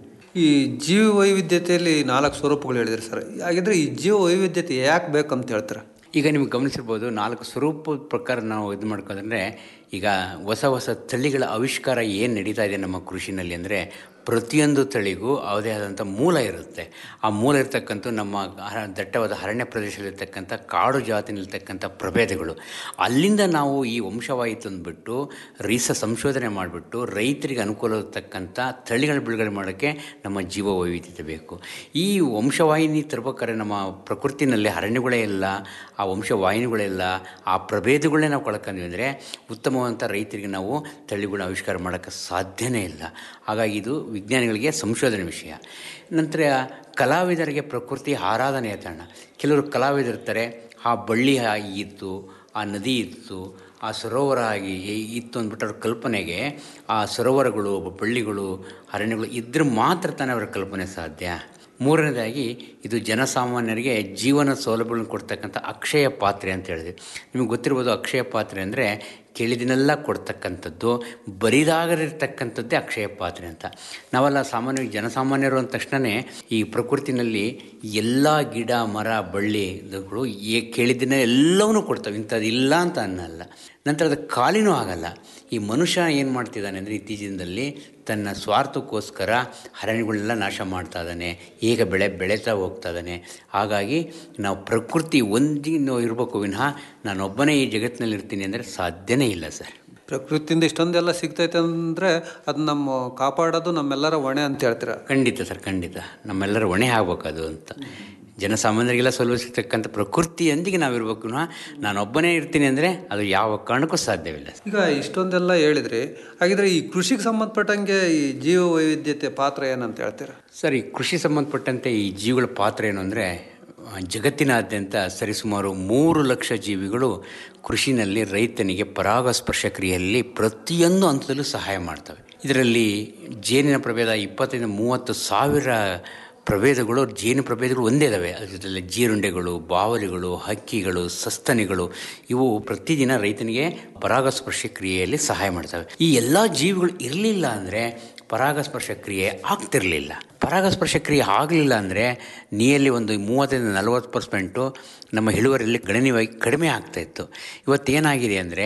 ಈ ಜೀವ ವೈವಿಧ್ಯತೆಯಲ್ಲಿ ನಾಲ್ಕು ಸ್ವರೂಪಗಳು ಹೇಳಿದ್ರಿ ಸರ್ ಹಾಗಿದ್ರೆ ಈ ಜೀವ ವೈವಿಧ್ಯತೆ ಯಾಕೆ ಬೇಕಂತ ಹೇಳ್ತಾರೆ ಈಗ ನಿಮ್ಗೆ ಗಮನಿಸಿರ್ಬೋದು ನಾಲ್ಕು ಸ್ವರೂಪದ ಪ್ರಕಾರ ನಾವು ಇದು ಮಾಡ್ಕೊಂಡ್ರೆ ಈಗ ಹೊಸ ಹೊಸ ತಳಿಗಳ ಆವಿಷ್ಕಾರ ಏನು ನಡೀತಾ ಇದೆ ನಮ್ಮ ಕೃಷಿನಲ್ಲಿ ಅಂದರೆ ಪ್ರತಿಯೊಂದು ತಳಿಗೂ ಅವದೇ ಆದಂಥ ಮೂಲ ಇರುತ್ತೆ ಆ ಮೂಲ ಇರ್ತಕ್ಕಂಥ ನಮ್ಮ ಅರ ದಟ್ಟವಾದ ಅರಣ್ಯ ಪ್ರದೇಶದಲ್ಲಿರ್ತಕ್ಕಂಥ ಕಾಡು ಜಾತಿನಲ್ಲಿರ್ತಕ್ಕಂಥ ಪ್ರಭೇದಗಳು ಅಲ್ಲಿಂದ ನಾವು ಈ ವಂಶವಾಹಿ ತಂದುಬಿಟ್ಟು ರೀಸ ಸಂಶೋಧನೆ ಮಾಡಿಬಿಟ್ಟು ರೈತರಿಗೆ ಅನುಕೂಲ ಇರತಕ್ಕಂಥ ತಳಿಗಳ ಬಿಡುಗಡೆ ಮಾಡೋಕ್ಕೆ ನಮ್ಮ ಜೀವ ವೈವಿಧ್ಯತೆ ಬೇಕು ಈ ವಂಶವಾಹಿನಿ ತರ್ಬೇಕಾದ್ರೆ ನಮ್ಮ ಪ್ರಕೃತಿನಲ್ಲಿ ಅರಣ್ಯಗಳೇ ಇಲ್ಲ ಆ ವಂಶವಾಹಿನಿಗಳೆಲ್ಲ ಆ ಪ್ರಭೇದಗಳನ್ನೇ ನಾವು ಕಳ್ಕೊಂಡ್ವಿ ಅಂದರೆ ಉತ್ತಮವಂತ ರೈತರಿಗೆ ನಾವು ತಳಿಗಳನ್ನ ಆವಿಷ್ಕಾರ ಮಾಡೋಕ್ಕೆ ಸಾಧ್ಯನೇ ಇಲ್ಲ ಹಾಗಾಗಿ ಇದು ವಿಜ್ಞಾನಿಗಳಿಗೆ ಸಂಶೋಧನೆ ವಿಷಯ ನಂತರ ಕಲಾವಿದರಿಗೆ ಪ್ರಕೃತಿ ಆರಾಧನೆಯ ತಾಣ ಕೆಲವರು ಕಲಾವಿದರಿರ್ತಾರೆ ಆ ಬಳ್ಳಿ ಇತ್ತು ಆ ನದಿ ಇತ್ತು ಆ ಸರೋವರ ಆಗಿ ಇತ್ತು ಅಂದ್ಬಿಟ್ಟು ಅವ್ರ ಕಲ್ಪನೆಗೆ ಆ ಸರೋವರಗಳು ಬಳ್ಳಿಗಳು ಅರಣ್ಯಗಳು ಇದ್ರೆ ಮಾತ್ರ ತಾನೇ ಅವರ ಕಲ್ಪನೆ ಸಾಧ್ಯ ಮೂರನೇದಾಗಿ ಇದು ಜನಸಾಮಾನ್ಯರಿಗೆ ಜೀವನ ಸೌಲಭ್ಯಗಳನ್ನು ಕೊಡ್ತಕ್ಕಂಥ ಅಕ್ಷಯ ಪಾತ್ರೆ ಅಂತ ಹೇಳಿದ್ವಿ ನಿಮಗೆ ಗೊತ್ತಿರ್ಬೋದು ಅಕ್ಷಯ ಪಾತ್ರೆ ಅಂದರೆ ಕೇಳಿದಿನೆಲ್ಲ ಕೊಡ್ತಕ್ಕಂಥದ್ದು ಬರಿದಾಗದಿರ್ತಕ್ಕಂಥದ್ದೇ ಅಕ್ಷಯ ಪಾತ್ರೆ ಅಂತ ನಾವೆಲ್ಲ ಸಾಮಾನ್ಯವಾಗಿ ಜನಸಾಮಾನ್ಯರು ಅಂದ ತಕ್ಷಣವೇ ಈ ಪ್ರಕೃತಿನಲ್ಲಿ ಎಲ್ಲ ಗಿಡ ಮರ ಬಳ್ಳಿಗಳು ಏ ಕೇಳಿದ್ದನ್ನ ಎಲ್ಲವನ್ನೂ ಕೊಡ್ತವೆ ಇಂಥದ್ದು ಇಲ್ಲ ಅಂತ ಅನ್ನಲ್ಲ ನಂತರ ಅದು ಖಾಲಿನೂ ಆಗಲ್ಲ ಈ ಮನುಷ್ಯ ಏನು ಮಾಡ್ತಿದ್ದಾನೆ ಅಂದರೆ ಇತ್ತೀಚಿನದಲ್ಲಿ ತನ್ನ ಸ್ವಾರ್ಥಕ್ಕೋಸ್ಕರ ಅರಣ್ಯಗಳನ್ನೆಲ್ಲ ನಾಶ ಮಾಡ್ತಾ ಇದ್ದಾನೆ ಈಗ ಬೆಳೆ ಬೆಳೀತಾ ಹೋಗ್ತಾ ಇದ್ದಾನೆ ಹಾಗಾಗಿ ನಾವು ಪ್ರಕೃತಿ ಒಂದಿನ ಇರಬೇಕು ವಿನಃ ನಾನೊಬ್ಬನೇ ಈ ಜಗತ್ತಿನಲ್ಲಿ ಇರ್ತೀನಿ ಅಂದರೆ ಸಾಧ್ಯನೇ ಇಲ್ಲ ಸರ್ ಪ್ರಕೃತಿಯಿಂದ ಇಷ್ಟೊಂದೆಲ್ಲ ಸಿಗ್ತೈತೆ ಅಂದರೆ ಅದು ನಮ್ಮ ಕಾಪಾಡೋದು ನಮ್ಮೆಲ್ಲರ ಹೊಣೆ ಅಂತ ಹೇಳ್ತೀರ ಖಂಡಿತ ಸರ್ ಖಂಡಿತ ನಮ್ಮೆಲ್ಲರ ಹೊಣೆ ಆಗ್ಬೇಕು ಅದು ಅಂತ ಜನಸಾಮಾನ್ಯರಿಗೆಲ್ಲ ಸೌಲಭ್ಯ ಸಿಗ್ತಕ್ಕಂಥ ಪ್ರಕೃತಿಯೊಂದಿಗೆ ನಾವಿರ್ಬೇಕು ವಿನಃ ನಾನೊಬ್ಬನೇ ಇರ್ತೀನಿ ಅಂದರೆ ಅದು ಯಾವ ಕಾರಣಕ್ಕೂ ಸಾಧ್ಯವಿಲ್ಲ ಈಗ ಇಷ್ಟೊಂದೆಲ್ಲ ಹೇಳಿದ್ರಿ ಹಾಗಿದ್ರೆ ಈ ಕೃಷಿಗೆ ಸಂಬಂಧಪಟ್ಟಂಗೆ ಈ ಜೀವ ವೈವಿಧ್ಯತೆ ಪಾತ್ರ ಏನಂತ ಹೇಳ್ತೀರಾ ಸರ್ ಈ ಕೃಷಿ ಸಂಬಂಧಪಟ್ಟಂತೆ ಈ ಜೀವಿಗಳ ಪಾತ್ರ ಏನು ಅಂದರೆ ಜಗತ್ತಿನಾದ್ಯಂತ ಸರಿಸುಮಾರು ಮೂರು ಲಕ್ಷ ಜೀವಿಗಳು ಕೃಷಿನಲ್ಲಿ ರೈತನಿಗೆ ಪರಾಗಸ್ಪರ್ಶ ಕ್ರಿಯೆಯಲ್ಲಿ ಪ್ರತಿಯೊಂದು ಹಂತದಲ್ಲೂ ಸಹಾಯ ಮಾಡ್ತವೆ ಇದರಲ್ಲಿ ಜೇನಿನ ಪ್ರಭೇದ ಇಪ್ಪತ್ತೈದು ಮೂವತ್ತು ಸಾವಿರ ಪ್ರಭೇದಗಳು ಜೇನು ಪ್ರಭೇದಗಳು ಒಂದೇ ಇದಾವೆ ಅದ್ರ ಜೊತೆಲಿ ಜೀರುಂಡೆಗಳು ಬಾವಲಿಗಳು ಹಕ್ಕಿಗಳು ಸಸ್ತನಿಗಳು ಇವು ಪ್ರತಿದಿನ ರೈತನಿಗೆ ಪರಾಗಸ್ಪರ್ಶ ಕ್ರಿಯೆಯಲ್ಲಿ ಸಹಾಯ ಮಾಡ್ತವೆ ಈ ಎಲ್ಲ ಜೀವಿಗಳು ಇರಲಿಲ್ಲ ಅಂದರೆ ಪರಾಗಸ್ಪರ್ಶ ಕ್ರಿಯೆ ಆಗ್ತಿರಲಿಲ್ಲ ಪರಾಗಸ್ಪರ್ಶ ಕ್ರಿಯೆ ಆಗಲಿಲ್ಲ ಅಂದರೆ ನೀಯಲ್ಲಿ ಒಂದು ಮೂವತ್ತರಿಂದ ನಲವತ್ತು ಪರ್ಸೆಂಟು ನಮ್ಮ ಇಳುವರಿಯಲ್ಲಿ ಗಣನೀಯವಾಗಿ ಕಡಿಮೆ ಆಗ್ತಾಯಿತ್ತು ಇವತ್ತೇನಾಗಿದೆ ಅಂದರೆ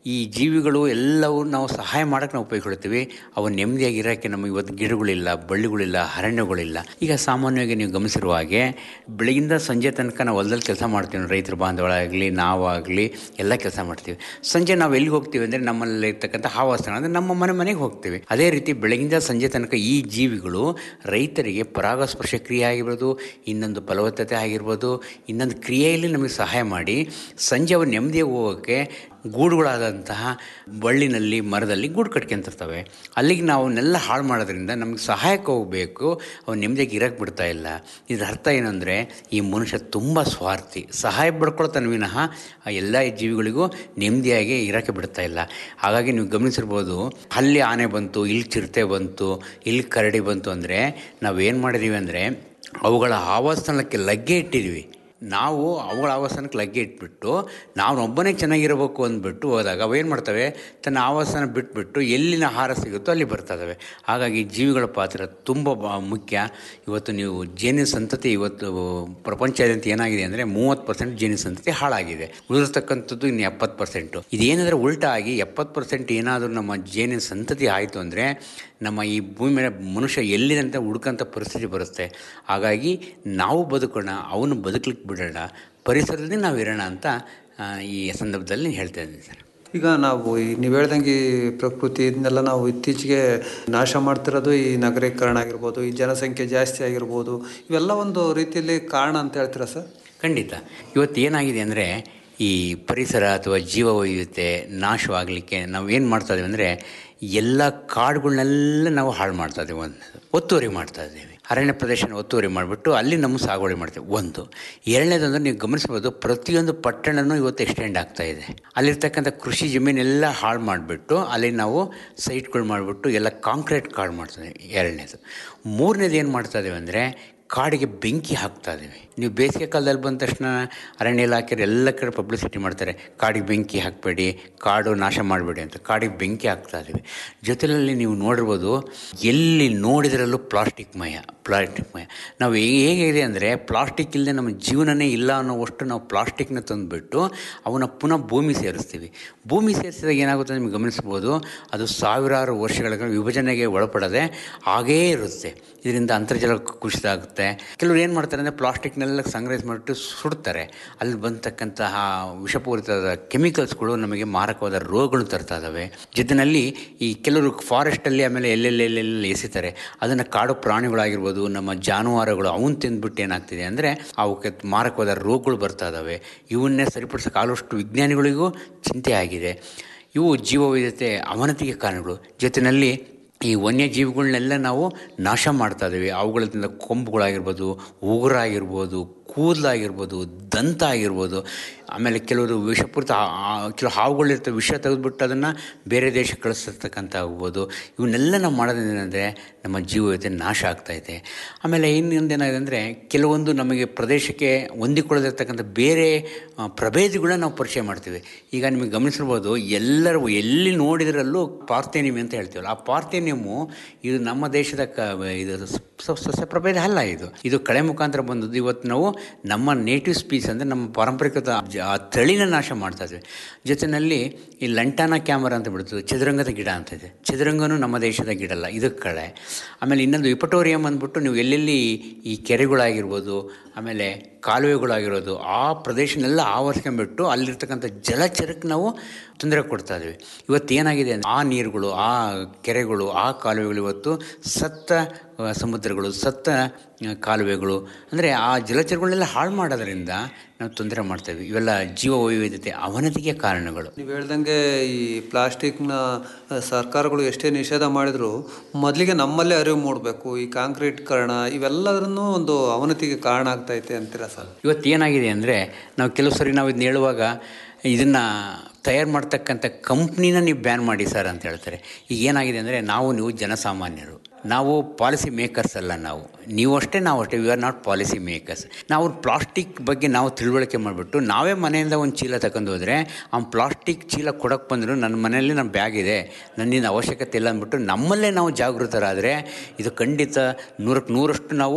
ಈ ಜೀವಿಗಳು ಎಲ್ಲವೂ ನಾವು ಸಹಾಯ ಮಾಡೋಕ್ಕೆ ನಾವು ಉಪಯೋಗಿಸ್ಕೊಳ್ತೀವಿ ಅವು ನೆಮ್ಮದಿಯಾಗಿ ಇರೋಕ್ಕೆ ನಮಗೆ ಇವತ್ತು ಗಿಡಗಳಿಲ್ಲ ಬಳ್ಳಿಗಳಿಲ್ಲ ಅರಣ್ಯಗಳಿಲ್ಲ ಈಗ ಸಾಮಾನ್ಯವಾಗಿ ನೀವು ಗಮನಿಸಿರುವ ಹಾಗೆ ಬೆಳಗಿಂದ ಸಂಜೆ ತನಕ ನಾವು ಹೊಲದಲ್ಲಿ ಕೆಲಸ ಮಾಡ್ತೀವಿ ರೈತರ ಬಾಂಧವಳಾಗಲಿ ನಾವಾಗಲಿ ಎಲ್ಲ ಕೆಲಸ ಮಾಡ್ತೀವಿ ಸಂಜೆ ನಾವು ಎಲ್ಲಿಗೆ ಹೋಗ್ತೀವಿ ಅಂದರೆ ನಮ್ಮಲ್ಲಿ ಇರ್ತಕ್ಕಂಥ ಆವಾಸನ ಅಂದರೆ ನಮ್ಮ ಮನೆ ಮನೆಗೆ ಹೋಗ್ತೀವಿ ಅದೇ ರೀತಿ ಬೆಳಗಿಂದ ಸಂಜೆ ತನಕ ಈ ಜೀವಿಗಳು ರೈತರಿಗೆ ಪರಾಗಸ್ಪರ್ಶ ಕ್ರಿಯೆ ಆಗಿರ್ಬೋದು ಇನ್ನೊಂದು ಫಲವತ್ತತೆ ಆಗಿರ್ಬೋದು ಇನ್ನೊಂದು ಕ್ರಿಯೆಯಲ್ಲಿ ನಮಗೆ ಸಹಾಯ ಮಾಡಿ ಸಂಜೆ ಅವು ನೆಮ್ಮದಿಯಾಗಿ ಹೋಗೋಕ್ಕೆ ಗೂಡುಗಳಾದಂತಹ ಬಳ್ಳಿನಲ್ಲಿ ಮರದಲ್ಲಿ ಗೂಡು ಕಟ್ಕೊಂತಿರ್ತವೆ ಅಲ್ಲಿಗೆ ನಾವು ಅವನ್ನೆಲ್ಲ ಹಾಳು ಮಾಡೋದ್ರಿಂದ ನಮಗೆ ಸಹಾಯಕ್ಕೆ ಹೋಗಬೇಕು ಅವು ನೆಮ್ಮದಿಯಾಗಿ ಇರೋಕ್ಕೆ ಬಿಡ್ತಾ ಇಲ್ಲ ಇದ್ರ ಅರ್ಥ ಏನಂದರೆ ಈ ಮನುಷ್ಯ ತುಂಬ ಸ್ವಾರ್ಥಿ ಸಹಾಯ ಪಡ್ಕೊಳ್ತಾನೆ ವಿನಃ ಆ ಎಲ್ಲ ಜೀವಿಗಳಿಗೂ ನೆಮ್ಮದಿಯಾಗಿ ಇರೋಕ್ಕೆ ಬಿಡ್ತಾ ಇಲ್ಲ ಹಾಗಾಗಿ ನೀವು ಗಮನಿಸಿರ್ಬೋದು ಅಲ್ಲಿ ಆನೆ ಬಂತು ಇಲ್ಲಿ ಚಿರತೆ ಬಂತು ಇಲ್ಲಿ ಕರಡಿ ಬಂತು ಅಂದರೆ ನಾವೇನು ಮಾಡಿದ್ದೀವಿ ಅಂದರೆ ಅವುಗಳ ಆವಾಸಸ್ಥಾನಕ್ಕೆ ಲಗ್ಗೆ ಇಟ್ಟಿದ್ದೀವಿ ನಾವು ಅವುಗಳ ಆವಾಸನಕ್ಕೆ ಲಗ್ಗೆ ಇಟ್ಬಿಟ್ಟು ನಾವು ಒಬ್ಬನೇ ಚೆನ್ನಾಗಿರಬೇಕು ಅಂದ್ಬಿಟ್ಟು ಹೋದಾಗ ಅವೇನು ಮಾಡ್ತವೆ ತನ್ನ ಆವಾಸನ ಬಿಟ್ಬಿಟ್ಟು ಎಲ್ಲಿನ ಆಹಾರ ಸಿಗುತ್ತೋ ಅಲ್ಲಿ ಬರ್ತದವೆ ಹಾಗಾಗಿ ಜೀವಿಗಳ ಪಾತ್ರ ತುಂಬ ಬ- ಮುಖ್ಯ ಇವತ್ತು ನೀವು ಜೇನು ಸಂತತಿ ಇವತ್ತು ಪ್ರಪಂಚಾದ್ಯಂತ ಏನಾಗಿದೆ ಅಂದರೆ ಮೂವತ್ತು ಪರ್ಸೆಂಟ್ ಜೇನು ಸಂತತಿ ಹಾಳಾಗಿದೆ ಉಳಿದಿರ್ತಕ್ಕಂಥದ್ದು ಇನ್ನು ಎಪ್ಪತ್ತು ಪರ್ಸೆಂಟು ಇದೇನಾದರೂ ಉಲ್ಟಾ ಆಗಿ ಎಪ್ಪತ್ತು ಪರ್ಸೆಂಟ್ ಏನಾದರೂ ನಮ್ಮ ಜೇನಿನ ಸಂತತಿ ಆಯಿತು ಅಂದರೆ ನಮ್ಮ ಈ ಭೂಮಿ ಮೇಲೆ ಮನುಷ್ಯ ಎಲ್ಲಿದಂತ ಹುಡುಕಂಥ ಪರಿಸ್ಥಿತಿ ಬರುತ್ತೆ ಹಾಗಾಗಿ ನಾವು ಬದುಕೋಣ ಅವನು ಬದುಕಲಿಕ್ಕೆ ಬಿಡೋಣ ಪರಿಸರದಲ್ಲಿ ನಾವು ಇರೋಣ ಅಂತ ಆ, ಈ ಸಂದರ್ಭದಲ್ಲಿ ಹೇಳ್ತಾ ಇದ್ದೀನಿ ಸರ್ ಈಗ ನಾವು ಈ ನೀವು ಹೇಳ್ದಂಗೆ ಈ ಪ್ರಕೃತಿ ಇದನ್ನೆಲ್ಲ ನಾವು ಇತ್ತೀಚೆಗೆ ನಾಶ ಮಾಡ್ತಿರೋದು ಈ ನಗರೀಕರಣ ಆಗಿರ್ಬೋದು ಈ ಜನಸಂಖ್ಯೆ ಜಾಸ್ತಿ ಆಗಿರ್ಬೋದು ಇವೆಲ್ಲ ಒಂದು ರೀತಿಯಲ್ಲಿ ಕಾರಣ ಅಂತ ಹೇಳ್ತೀರಾ ಸರ್ ಖಂಡಿತ ಇವತ್ತು ಏನಾಗಿದೆ ಅಂದರೆ ಈ ಪರಿಸರ ಅಥವಾ ಜೀವವೈವಿಧ್ಯತೆ ನಾಶವಾಗಲಿಕ್ಕೆ ನಾವು ಏನು ಮಾಡ್ತಾ ಇದ್ದೀವಿ ಅಂದರೆ ಎಲ್ಲ ಕಾಡುಗಳನ್ನೆಲ್ಲ ನಾವು ಹಾಳು ಮಾಡ್ತಾ ಇದ್ದೀವಿ ಒಂದು ಒತ್ತುವರಿ ಮಾಡ್ತಾ ಇದ್ದೀವಿ ಅರಣ್ಯ ಪ್ರದೇಶನ ಒತ್ತುವರಿ ಮಾಡಿಬಿಟ್ಟು ಅಲ್ಲಿ ನಮ್ಮ ಸಾಗುವಳಿ ಮಾಡ್ತೀವಿ ಒಂದು ಎರಡನೇದಂದ್ರೆ ನೀವು ಗಮನಿಸ್ಬೋದು ಪ್ರತಿಯೊಂದು ಪಟ್ಟಣನೂ ಇವತ್ತು ಎಕ್ಸ್ಟೆಂಡ್ ಆಗ್ತಾ ಇದೆ ಅಲ್ಲಿರ್ತಕ್ಕಂಥ ಕೃಷಿ ಜಮೀನೆಲ್ಲ ಹಾಳು ಮಾಡಿಬಿಟ್ಟು ಅಲ್ಲಿ ನಾವು ಸೈಟ್ಗಳು ಮಾಡಿಬಿಟ್ಟು ಎಲ್ಲ ಕಾಂಕ್ರೀಟ್ ಕಾಡು ಮಾಡ್ತಾ ಇದ್ದೀವಿ ಎರಡನೇದು ಮೂರನೇದು ಏನು ಮಾಡ್ತಾ ಇದ್ದೀವಿ ಅಂದರೆ ಕಾಡಿಗೆ ಬೆಂಕಿ ಹಾಕ್ತಾ ಇದ್ದೀವಿ ನೀವು ಬೇಸಿಗೆ ಕಾಲದಲ್ಲಿ ಬಂದ ತಕ್ಷಣ ಅರಣ್ಯ ಇಲಾಖೆಯರು ಎಲ್ಲ ಕಡೆ ಪಬ್ಲಿಸಿಟಿ ಮಾಡ್ತಾರೆ ಕಾಡಿಗೆ ಬೆಂಕಿ ಹಾಕಬೇಡಿ ಕಾಡು ನಾಶ ಮಾಡಬೇಡಿ ಅಂತ ಕಾಡಿಗೆ ಬೆಂಕಿ ಹಾಕ್ತಾ ಇದ್ದೀವಿ ಜೊತೆಯಲ್ಲಿ ನೀವು ನೋಡಿರ್ಬೋದು ಎಲ್ಲಿ ನೋಡಿದ್ರಲ್ಲೂ ಪ್ಲಾಸ್ಟಿಕ್ ಮಯ ಪ್ಲಾಸ್ಟಿಕ್ ಮಯ ನಾವು ಹೇ- ಹೇಗಿದೆ ಅಂದರೆ ಪ್ಲಾಸ್ಟಿಕ್ ಇಲ್ಲದೆ ನಮ್ಮ ಜೀವನನೇ ಇಲ್ಲ ಅನ್ನೋವಷ್ಟು ನಾವು ಪ್ಲಾಸ್ಟಿಕ್ನ ತಂದುಬಿಟ್ಟು ಅವನ್ನ ಪುನಃ ಭೂಮಿ ಸೇರಿಸ್ತೀವಿ ಭೂಮಿ ಸೇರಿಸಿದಾಗ ಏನಾಗುತ್ತೆ ನಿಮಗೆ ಗಮನಿಸ್ಬೋದು ಅದು ಸಾವಿರಾರು ವರ್ಷಗಳ ವಿಭಜನೆಗೆ ಒಳಪಡದೆ ಹಾಗೇ ಇರುತ್ತೆ ಇದರಿಂದ ಅಂತರ್ಜಲ ಕುಸಿತ ಆಗುತ್ತೆ ಕೆಲವರು ಏನು ಮಾಡ್ತಾರೆ ಅಂದರೆ ಪ್ಲಾಸ್ಟಿಕ್ನೆಲ್ಲ ಸಂಗ್ರಹಿಸಿ ಮಾಡಿಬಿಟ್ಟು ಸುಡ್ತಾರೆ ಅಲ್ಲಿ ಬಂದತಕ್ಕಂತಹ ವಿಷಪೂರಿತದ ಕೆಮಿಕಲ್ಸ್ಗಳು ನಮಗೆ ಮಾರಕವಾದ ರೋಗಗಳು ತರ್ತಾ ಇದ್ದಾವೆ ಜೊತೆಯಲ್ಲಿ ಈ ಕೆಲವರು ಫಾರೆಸ್ಟಲ್ಲಿ ಆಮೇಲೆ ಎಲ್ಲೆಲ್ಲೆಲ್ಲೆಲ್ಲಿ ಎಸಿತಾರೆ ಅದನ್ನು ಕಾಡು ಪ್ರಾಣಿಗಳಾಗಿರ್ಬೋದು ನಮ್ಮ ಜಾನುವಾರುಗಳು ಅವನ್ನ ತಿಂದ್ಬಿಟ್ಟು ಏನಾಗ್ತಿದೆ ಅಂದರೆ ಅವಕ್ಕೆ ಮಾರಕವಾದ ರೋಗಗಳು ಬರ್ತಾ ಇದ್ದಾವೆ ಇವನ್ನೇ ಸರಿಪಡಿಸೋಕೆ ಆದಷ್ಟು ವಿಜ್ಞಾನಿಗಳಿಗೂ ಚಿಂತೆ ಆಗಿದೆ ಇವು ಜೀವವೈದ್ಯತೆ ಅವನತಿಗೆ ಕಾರಣಗಳು ಜೊತೆಯಲ್ಲಿ ಈ ವನ್ಯಜೀವಿಗಳನ್ನೆಲ್ಲ ನಾವು ನಾಶ ಮಾಡ್ತಾ ಇದ್ದೀವಿ ಅವುಗಳಿಂದ ಕೊಂಬುಗಳಾಗಿರ್ಬೋದು ಉಗುರಾಗಿರ್ಬೋದು ಕೂದಲಾಗಿರ್ಬೋದು ದಂತ ಆಗಿರ್ಬೋದು ಆಮೇಲೆ ಕೆಲವರು ವಿಷಪೂರಿತ ಆ- ಆ- ಕೆಲವು ಹಾವುಗಳಿರ್ತವೆ ವಿಷ ತೆಗೆದುಬಿಟ್ಟು ಅದನ್ನು ಬೇರೆ ದೇಶಕ್ಕೆ ಕಳಿಸ್ತಕ್ಕಂಥ ಆಗ್ಬೋದು ಇವನ್ನೆಲ್ಲ ನಾವು ಮಾಡೋದ್ರಿಂದ ಏನಂದರೆ ನಮ್ಮ ಜೀವವೈತೆ ನಾಶ ಆಗ್ತಾಯಿದೆ ಆಮೇಲೆ ಇನ್ನೊಂದು ಏನಾಗಿದೆ ಅಂದರೆ ಕೆಲವೊಂದು ನಮಗೆ ಪ್ರದೇಶಕ್ಕೆ ಹೊಂದಿಕೊಳ್ಳದಿರ್ತಕ್ಕಂಥ ಬೇರೆ ಆ, ಪ್ರಭೇದಗಳನ್ನ ನಾವು ಪರಿಚಯ ಮಾಡ್ತೀವಿ ಈಗ ನಿಮಗೆ ಗಮನಿಸಿರ್ಬೋದು ಎಲ್ಲರೂ ಎಲ್ಲಿ ನೋಡಿದ್ರಲ್ಲೂ ಪಾರ್ಥೇನಿಯಮ್ ಅಂತ ಹೇಳ್ತೀವಲ್ಲ ಆ ಪಾರ್ಥೇನಿಯಮ್ಮು ಇದು ನಮ್ಮ ದೇಶದ ಕ ಇದು ಸ- ಸಸ್ಯ ಪ್ರಭೇದ ಅಲ್ಲ ಇದು ಇದು ಕಳೆ ಮುಖಾಂತರ ಬಂದದ್ದು ಇವತ್ತು ನಾವು ನಮ್ಮ ನೇಟಿವ್ ಸ್ಪೀಸ್ ಅಂದರೆ ನಮ್ಮ ಪಾರಂಪರಿಕ ಜ- ಆ ತಳಿನ ನಾಶ ಮಾಡ್ತಾ ಇದ್ವಿ ಜೊತೆಯಲ್ಲಿ ಈ ಲಂಟಾನ ಕ್ಯಾಮರಾ ಅಂತ ಬಿಡ್ತದೆ ಚದುರಂಗದ ಗಿಡ ಅಂತ ಇದೆ ಚದುರಂಗನೂ ನಮ್ಮ ದೇಶದ ಗಿಡ ಅಲ್ಲ ಇದು ಕಳೆ ಆಮೇಲೆ ಇನ್ನೊಂದು ಇಪಟೋರಿಯಂ ಅಂದ್ಬಿಟ್ಟು ನೀವು ಎಲ್ಲೆಲ್ಲಿ ಈ ಕೆರೆಗಳಾಗಿರ್ಬೋದು ಆಮೇಲೆ ಕಾಲುವೆಗಳಾಗಿರೋದು ಆ ಪ್ರದೇಶನೆಲ್ಲ ಆವರಿಸ್ಕೊಂಡ್ಬಿಟ್ಟು ಅಲ್ಲಿರ್ತಕ್ಕಂಥ ಜಲಚರಕ್ಕೆ ನಾವು ತೊಂದರೆ ಕೊಡ್ತಾ ಇದ್ವಿ ಇವತ್ತು ಏನಾಗಿದೆ ಅಂದರೆ ಆ ನೀರುಗಳು ಆ ಕೆರೆಗಳು ಆ ಕಾಲುವೆಗಳು ಇವತ್ತು ಸತ್ತ ಆ, ಸಮುದ್ರಗಳು ಸತ್ತ ಆ, ಕಾಲುವೆಗಳು ಅಂದರೆ ಆ ಜಲಚರಗಳನ್ನೆಲ್ಲ ಹಾಳು ಮಾಡೋದ್ರಿಂದ ನಾವು ತೊಂದರೆ ಮಾಡ್ತೇವೆ ಇವೆಲ್ಲ ಜೀವ ವೈವಿಧ್ಯತೆ ಅವನತಿಗೆ ಕಾರಣಗಳು ನೀವು ಹೇಳ್ದಂಗೆ ಈ ಪ್ಲಾಸ್ಟಿಕ್ನ ಆ, ಸರ್ಕಾರಗಳು ಎಷ್ಟೇ ನಿಷೇಧ ಮಾಡಿದ್ರು ಮೊದಲಿಗೆ ನಮ್ಮಲ್ಲೇ ಅರಿವು ಮೂಡಬೇಕು ಈ ಕಾಂಕ್ರೀಟ್ಕರಣ ಇವೆಲ್ಲದನ್ನು ಒಂದು ಅವನತಿಗೆ ಕಾರಣ ಆಗ್ತೈತೆ ಅಂತೀರಾ ಸರ್ ಇವತ್ತು ಏನಾಗಿದೆ ಅಂದರೆ ನಾವು ಕೆಲವು ಸರಿ ನಾವು ಇದನ್ನ ಹೇಳುವಾಗ ಇದನ್ನು ತಯಾರು ಮಾಡ್ತಕ್ಕಂಥ ಕಂಪ್ನಿನ ನೀವು ಬ್ಯಾನ್ ಮಾಡಿ ಸರ್ ಅಂತ ಹೇಳ್ತಾರೆ ಈಗ ಏನಾಗಿದೆ ಅಂದರೆ ನಾವು ನೀವು ಜನಸಾಮಾನ್ಯರು ನಾವು ಪಾಲಿಸಿ ಮೇಕರ್ಸ್ ಅಲ್ಲ ನಾವು ನೀವು ಅಷ್ಟೇ ನಾವು ಅಷ್ಟೇ we are not policy makers ನಾವು ಪ್ಲಾಸ್ಟಿಕ್ ಬಗ್ಗೆ ನಾವು ತಿಳುವಳಿಕೆ ಮಾಡಿಬಿಟ್ಟು ನಾವೇ ಮನೆಯಿಂದ ಒಂದು ಚೀಲ ತಗೊಂಡು ಹೋದರೆ ಅವ್ನು ಪ್ಲಾಸ್ಟಿಕ್ ಚೀಲ ಕೊಡೋಕ್ಕೆ ಬಂದರು ನನ್ನ ಮನೆಯಲ್ಲಿ ನನ್ನ ಬ್ಯಾಗ್ ಇದೆ ನನ್ನಿಂದ ಅವಶ್ಯಕತೆ ಇಲ್ಲ ಅಂದ್ಬಿಟ್ಟು ನಮ್ಮಲ್ಲೇ ನಾವು ಜಾಗೃತರಾದರೆ ಇದು ಖಂಡಿತ ನೂರಕ್ಕೆ ನೂರಷ್ಟು ನಾವು